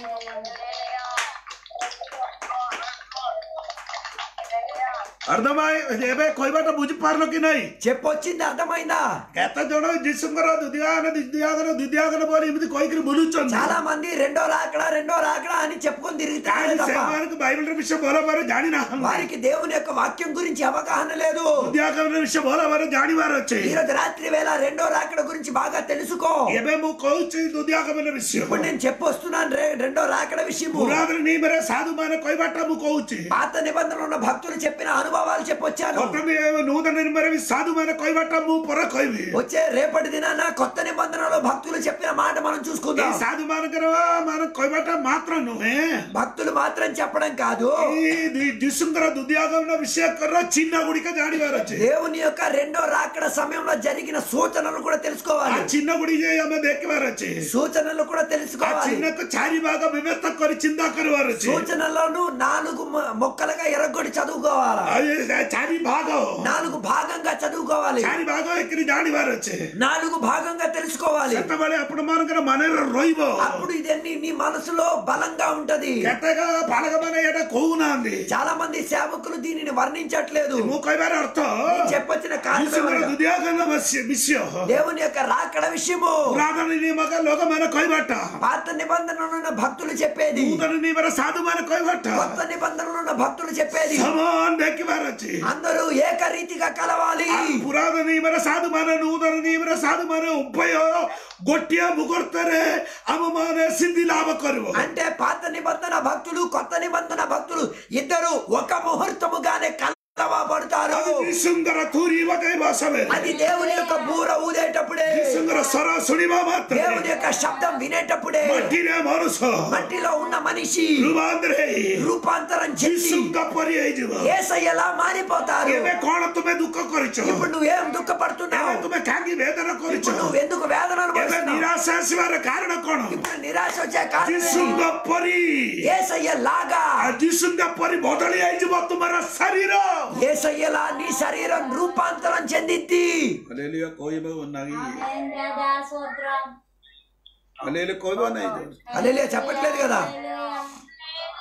ଅର୍ଦ୍ଧମାଇ ଏବେ କହିବାଟା ବୁଝିପାରିଲ କି ନାହିଁ చెప్పొచ్చింది అర్థమైందా କେତେ ଜଣ ଯୀଶୁଙ୍କର ଦୁଦ୍ୟାଗନ ଦୁଦ୍ୟାଗନ ଦୁଦ୍ୟାଗନ ବୋଲି ଏମିତି କହିକିରି ବୁଲୁଛନ୍ତି చాలా మంది రెండో రాకడ రెండో రాకడ అని చెప్పుకొని తిరుగుతారు కానీ తప్ప ସେମାନଙ୍କୁ ବାଇବଲର ବିଷୟ ଭଲ ଭାବରେ ଜାଣିନାହାନ୍ତି వారికి దేవుని యొక్క వాక్యం గురించి అవగాహన లేదు ଦୁଦ୍ୟାଗମନ ବିଷୟ ଭଲ ଭାବରେ ଜାଣିବାର ଅଛି ఈ రోజు రాత్రి వేళ రెండో రాకడ గురించి బాగా తెలుసుకో ଏବେ ମୁଁ କହୁଛି ଦୁଦ୍ୟାଗମନ ବିଷୟ ఇప్పుడు నేను చెప్పొస్తున్నాను రే- రెండో రాకడ విషయము ପୁରାତନ ନିୟମରେ ସାଧୁମାନେ କହିବାଟା ମୁଁ କହୁଛି పాత నిబంధనలు ఉన్న భక్తులు చెప్పిన అనుభవాలు చెప్పొచ్చాను కొత్త నియమ- నూతన నియమରେ ବି ସାଧୁମାନେ କହିବାଟା ମୁଁ ପରେ କହିବି వచ్చే రేపటి దినాన కొత్త నిబంధనలో భక్తులు చెప్పిన మాట మనం ଏଇ చూసుకుందాం ସାଧୁମାନଙ୍କର ମାନେ କହିବାଟା ମାତ୍ର ନୁହେଁ భక్తులు మాత్రం చెప్పడం కాదు ଏଇ ଦି- ଯୀଶୁଙ୍କର ଦୁଦ୍ୟାଗମନ ବିଷୟକର ଚିହ୍ନ ଗୁଡିକ ଜାଣିବାର ଅଛି దేవుని యొక్క రెండో రాకడ సమయంలో జరిగిన సూచనలు కూడా ఆ తెలుసుకోవాలి ଚିହ୍ନ ଗୁଡିକ ଆମେ ଦେଖିବାର ଅଛି సూచనలు కూడా ఆ తెలుసుకోవాలి ଚିହ୍ନକୁ ଚାରି ଭାଗ ବ୍ୟବସ୍ଥା କରି ଚିନ୍ତା କରିବାର ଅଛି సూచనలను నాలుగు మొ- మొక్కలుగా ఎరగొట్టి చదువుకోవాలి ଆଉ ଏ ଚାରି ଭାଗ నాలుగు భాగంగా చదువుకోవాలి ଚାରି ଭାଗ ହେଇକିରି ଜାଣିବାର ଅଛି నాలుగు భాగంగా తెలుసుకోవాలి ସେତେବେଳେ ଆପଣ ମାନଙ୍କର ମନରେ ରହିବ అప్పుడు ఇదన్నీ నీ మనసులో బలంగా ఉంటది କେତେକ ପାଳକ ମାନେ ଏଇଟା କହୁନାହାନ୍ତି చాలా మంది సేవకులు దీనిని వర్ణించట్లేదు ମୁଁ କହିବାର ଅର୍ଥ నేను చెప్పొచ్చిన ଯୀଶୁଙ୍କର కారణం ଦୁଦ୍ୟାଗମନ ବିଷୟ- ବିଷୟ దేవుని యొక్క రాకడ విషయము ପୁରାତନ ନିୟମକ ଲୋକମାନେ କହିବାଟା పాత నిబంధనలు ఉన్న భక్తులు చెప్పేది ନୂତନ ନିୟମର ସାଧୁମାନେ କହିବାଟା కొత్త నిబంధనలు ఉన్న భక్తులు చెప్పేది ସମାନ ଦେଖିବାର ଅଛି అందరూ ఏకరీతిగా కలవాలి ଆଉ ପୁରାତନ ନିୟମର ସାଧୁମାନେ ନୂତନ ନିୟମର ସାଧୁମାନେ ଉଭୟ ଗୋଟିଏ ମୁହୂର୍ତ୍ତରେ ଆମମାନେ ସିଦ୍ଧି ଲାଭ କରିବ అంటే పాత నిబంధన భక్తులు కొత్త నిబంధన భక్తులు ఇద్దరు ఒక ముహూర్తముగానే కలవబడతారు అది ଯୀଶୁଙ୍କର ଥୁରି ପକେଇବା ସମୟରେ అది దేవుని యొక్క బూర ఊదేటప్పుడే ଯୀଶୁଙ୍କର ସ୍ୱର ଶୁଣିବା ମାତ୍ରେ దేవుని యొక్క శబ్దం వినేటప్పుడే ମାଟିରେ ମନୁଷ୍ୟ మట్టిలో ఉన్న మనిషి ରୂପାନ୍ତର ହେଇ రూపాంతరం చెంది ଯୀଶୁଙ୍କ ପରି ହେଇଯିବ ఏసయ్యలా మారిపోతారు ଏବେ କଣ ତୁମେ ଦୁଃଖ କରିଛ ఇప్పుడు నువ్వేం దుఃఖపడుతున్నావు ଏବେ ତୁମେ କାହିଁକି ବେଦନା କରିଛ ఇప్పుడు నువ్వు ఎందుకు వేదన ଏବେ అనుభవిస్తున్నావు ନିରାଶ ଆସିବାର କାରଣ କଣ ఇప్పుడు నిరాశ వచ్చే కారణం ଯୀଶୁଙ୍କ ପରି ఏసయ్య లాగా ଆଉ ଯୀଶୁଙ୍କ ପରି ବଦଳି ହେଇଯିବ ତୁମର ଶରୀର ఏసయ్యలా నీ శరీరం రూపాంతరం చెందిద్ది ହଲେଲୁୟା କହିବ ନାହିଁ ఆమేన్ రాజా స్తోత్రం ହଲେଲୁୟା କହିବ ନାହିଁ అలెలియా చెప్పట్లేదు కదా హల్లెలూయా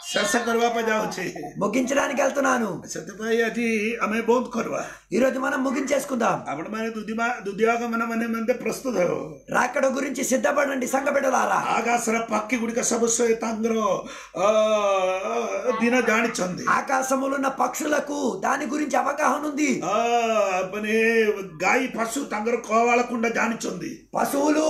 ଶେଷ କରିବା ପାଇଁ ଯାଉଛି ముగించడానికి వెళ్తున్నాను ସେଥିପାଇଁ ଆଜି ଆମେ ବନ୍ଦ କରିବା ఈ రోజు మనం ముగించేసుకుందాం ଆପଣମାନେ ଦୁଦିମା ଦୁଦିଆଗମନ ମାନେ ମାନେ ପ୍ରସ୍ତୁତ ହେବ రాకడ గురించి సిద్ధపడండి సంఘ బిడ్డలారా ଆକାଶର ପକ୍ଷୀ ଗୁଡ଼ିକ ସବୁ ସେ ତାଙ୍କର ଅ, ଦିନ ଜାଣିଛନ୍ତି ఆకాశములో ఉన్న పక్షులకు దాని గురించి అవగాహన ఉంది ଅ, ମାନେ ଗାଈ ପଶୁ ତାଙ୍କର କବାଳକୁଣ୍ଡ ଜାଣିଛନ୍ତି పశువులు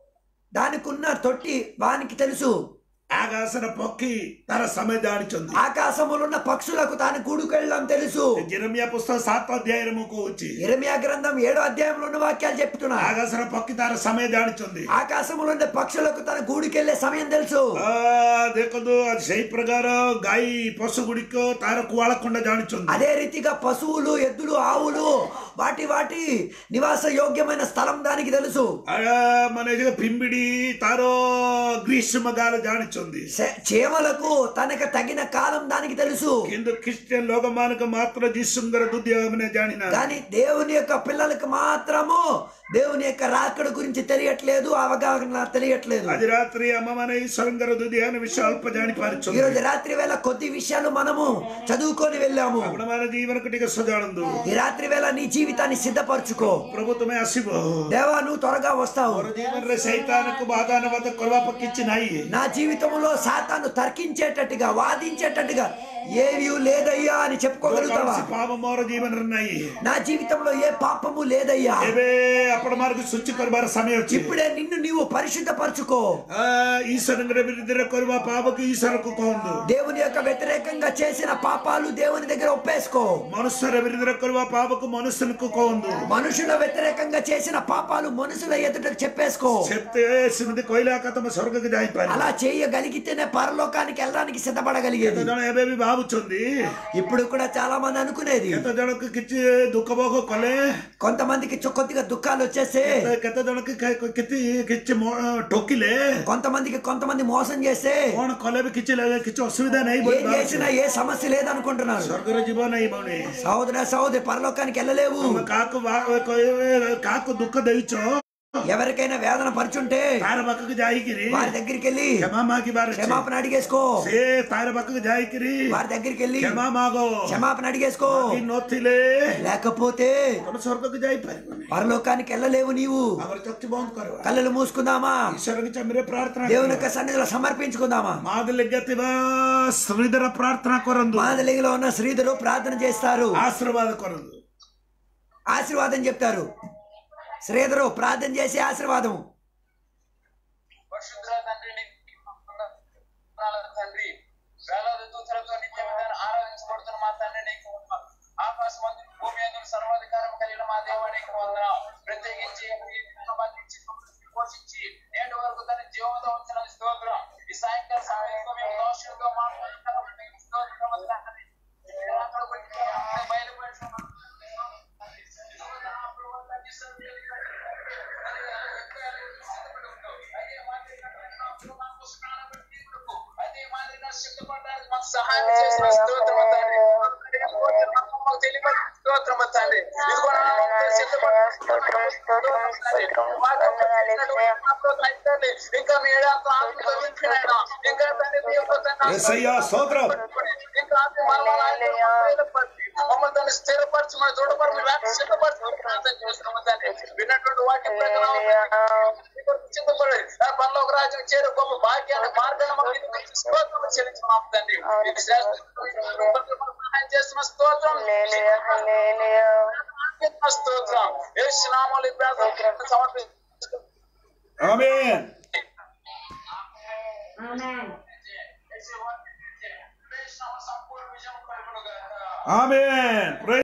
దానికి ఉన్న తొట్టి వానికి తెలుసు ଆକାଶର ପକ୍ଷୀ ତାର ସମୟ ଜାଣିଛନ୍ତି ఆకాశములో ఉన్న పక్షులకు తాను గూడుకెళ్ళడం తెలుసు ଜେରମିଆ ପୁସ୍ତକ ସାତ ଅଧ୍ୟାୟରେ ମୁଁ କହୁଛି ఇరమియా గ్రంథం ఏడో అధ్యాయంలో ఉన్న వాక్యాలు చెప్తున్నా ଆକାଶର ପକ୍ଷୀ ତାର ସମୟ ଜାଣିଛନ୍ତି ఆకాశములో ఉన్న పక్షులకు తన గూడుకెళ్లే సమయం తెలుసు ଆ, ଦେଖନ୍ତୁ ସେଇ ପ୍ରକାର ଗାଈ ପଶୁ ଗୁଡ଼ିକ ତାର କୁଆଳକୁଣ୍ଡ ଜାଣିଛନ୍ତି అదే రీతిగా పశువులు ఎద్దులు ఆవులు వాటి వాటి నివాస యోగ్యమైన స్థలం దానికి తెలుసు ଆ, ମାନେ ଯେ ପିମ୍ବିଡ଼ି ତାର ଗ୍ରୀଷ୍ମ କାଳ ଜାଣିଛନ୍ତି చే- చీమలకు తనకు తగిన కాలం దానికి తెలుసు କିନ୍ତୁ ଖ୍ରୀଷ୍ଟିଆନ ଲୋକମାନଙ୍କୁ ମାତ୍ର ଯୀଶୁଙ୍କର ଦୁଦ୍ୟ ମାନେ ଜାଣିନାହାନ୍ତି కానీ దేవుని యొక్క పిల్లలకు మాత్రము దేవుని యొక్క రాకడ గురించి తెలియట్లేదు అవగాహన తెలియట్లేదు ଆଜି ରାତ୍ରି ଆମମାନେ ଈଶ୍ୱରଙ୍କର ଦୁଦ୍ୟାନ ବିଷୟ ଅଳ୍ପ ఈ ଜାଣିପାରୁଛନ୍ତି రోజు రాత్రి వేళ కొద్ది విషయాలు మనము చదువుకొని వెళ్ళాము ଆପଣମାନେ ଜୀବନକୁ ଟିକେ ସଜାଡ଼ନ୍ତୁ ఈ రాత్రి వేళ నీ జీవితాన్ని సిద్ధపరచుకో ପ୍ରଭୁ ତୁମେ ଆସିବ దేవా నువ్వు త్వరగా వస్తావు ମୋର ଜୀବନରେ ସైତାନକୁ ବାଦାନବାଦ କରିବା ପାଇଁ କିଛି ନାହିଁ నా జీవితంలో సాతాను తర్కించేటట్టుగా వాదించేటట్టుగా ఏవి లేదయ్యా అని చెప్పుకోగలుగుతావా କୌଣସି ପାପ ମୋର ଜୀବନରେ ନାହିଁ నా జీవితంలో ఏ పాపము లేదయ్యా ଏବେ ଆପଣମାନଙ୍କୁ ସୂଚି କରିବାର ସମୟ ଅଛି ఇప్పుడే నిన్ను నీవు పరిశుద్ధపరచుకో ଆ, ଈଶ୍ୱରଙ୍କର ବିରୁଦ୍ଧରେ କରିବା ପାପକୁ ଈଶ୍ୱରକୁ କହନ୍ତୁ దేవుని యొక్క వ్యతిరేకంగా చేసిన పాపాలు దేవుని దగ్గర ఒప్పేసుకో ମନୁଷ୍ୟର ବିରୁଦ୍ଧରେ କରିବା ପାପକୁ ମନୁଷ୍ୟଙ୍କୁ କହନ୍ତୁ మనుషుల వ్యతిరేకంగా చేసిన పాపాలు మనుషుల ఎదుటకు చెప్పేసుకో ସେତେ ସେମିତି କହିଲେ ଆକା ତମେ ସ୍ୱର୍ଗକୁ ଯାଇପାରିବ అలా చేయగలిగితేనే పరలోకానికి వెళ్ళడానికి సిద్ధపడగలిగేది କେତେ ଜଣ ଏବେ ବି ଭାବୁଛନ୍ତି ఇప్పుడు కూడా చాలా మంది అనుకునేది କେତେ ଜଣକୁ କିଛି ଦୁଃଖ ଭୋଗ କଲେ కొంతమందికి చొ- కొద్దిగా దుఃఖాలు వచ్చేసి କେତେ- କେତେ ଜଣକୁ କେ- କିଛି କିଛି ମ- ଠକିଲେ కొంతమందికి కొంతమంది మోసం చేస్తే କଣ କଲେ ବି କିଛି ଲାଗେ- କିଛି ଅସୁବିଧା ନାହିଁ ବୋଲି ఏం చేసినా ఏ సమస్య లేదనుకుంటున్నారు ସ୍ୱର୍ଗରେ ଯିବ ନାହିଁ ଭଉଣୀ సహోదర సహోదరి పరలోకానికి వెళ్ళలేవు ତମେ କାହାକୁ ବା- କହିବେ- କାହାକୁ ଦୁଃଖ ଦେଇଛ ఎవరికైనా వేదన పరుచుంటే ତାର ପାଖକୁ ଯାଇକିରି వారి దగ్గరికి వెళ్ళి କ୍ଷମା ମାଗିବାର ଅଛି। క్షమాపణ అడిగేసుకో ସେ ତାର ପାଖକୁ ଯାଇକିରି వారి దగ్గరికి వెళ్ళి କ୍ଷମା ମାଗ క్షమాపణ అడిగేసుకో ମାଗି ନଥିଲେ లేకపోతే ତମେ ସ୍ୱର୍ଗକୁ ଯାଇପାରିବନି పరలోకానికి వెళ్ళలేవు నీవు ଆମର ଚକ୍ଷୁ ବନ୍ଦ କର కళ్ళలు మూసుకుందామా ଈଶ୍ୱରଙ୍କ ଚମରେ ପ୍ରାର୍ଥନା దేవుని କର యొక్క సన్నిధిలో సమర్పించుకుందామా ମାଦ ଲେଗିଥିବା ଶ୍ରୀଧର ପ୍ରାର୍ଥନା କରନ୍ତୁ మాదలిగిలో ఉన్న శ్రీధరు ప్రార్థన చేస్తారు ఆశీర్వాద କରନ୍ତୁ ఆశీర్వాదం చెప్తారు శ్రీధరు ప్రార్థన చేసి ఆశీర్వాదం పరిశుద్ధ తండ్రి నీకు వందనాలు తండ్రి వేలాది దూతలతో నిత్యమైన ఆరాధించబడుతున్న మా తండ్రి నీకు వందనాలు. ఆకాశం అందు భూమి అందు సర్వాధికారం కలిగిన మా దేవానికి వందనాలు ప్రత్యేకించి ఈ సంబంధించి మమ్మల్ని పోషించి నేటి వరకు తన జీవంతో వచ్చిన స్తోత్రం ఈ సాయంకాల సమయంలో మేము దోషులతో మాట్లాడుతున్నాం నీకు స్తోత్రం తండ్రి. మీరు అక్కడ పెట్టి బయలుపరిచిన అదే మాదిరిగా సిద్ధపడడానికి మాకు సహాయం చేసిన స్తోత్రం తండ్రి మాకు తెలియని స్తోత్రం తండ్రి ఇది కూడా సిద్ధపడి ఇంకా మీ ఏడాది ఆత్మతో నింపినాయన ఇంకా తండ్రి మీ యొక్క తండ్రి ఏసయ్యా స్తోత్రం ఇంకా ఆత్మ మమ్మల్ని ఆయన బయలుపరిచి మమ్మల్ని దాన్ని స్థిరపరచమని చూడపరచి వ్యాప్తి సిద్ధపరచమని ప్రార్థన చేస్తున్నాము తండ్రి విన్నటువంటి వాక్యం ప్రకారం సిద్ధపడి ఆ పరలోక రాజ్యం చేరు గొప్ప భాగ్యాన్ని మార్గాన్ని మాకు ఇదిగో స్తోత్రం చెల్లించున్నాం తండ్రి ఇది శ్రేష్ఠ సహాయం చేస్తున్న స్తోత్రం స్తోత్రం ఏ నామాలు ఈ ప్రార్థన సమర్పిస్తున్నాం ఆమేన్ ఆమేన్ సంపూర్ణ విజయం కలుగునుగాక ఆమేన్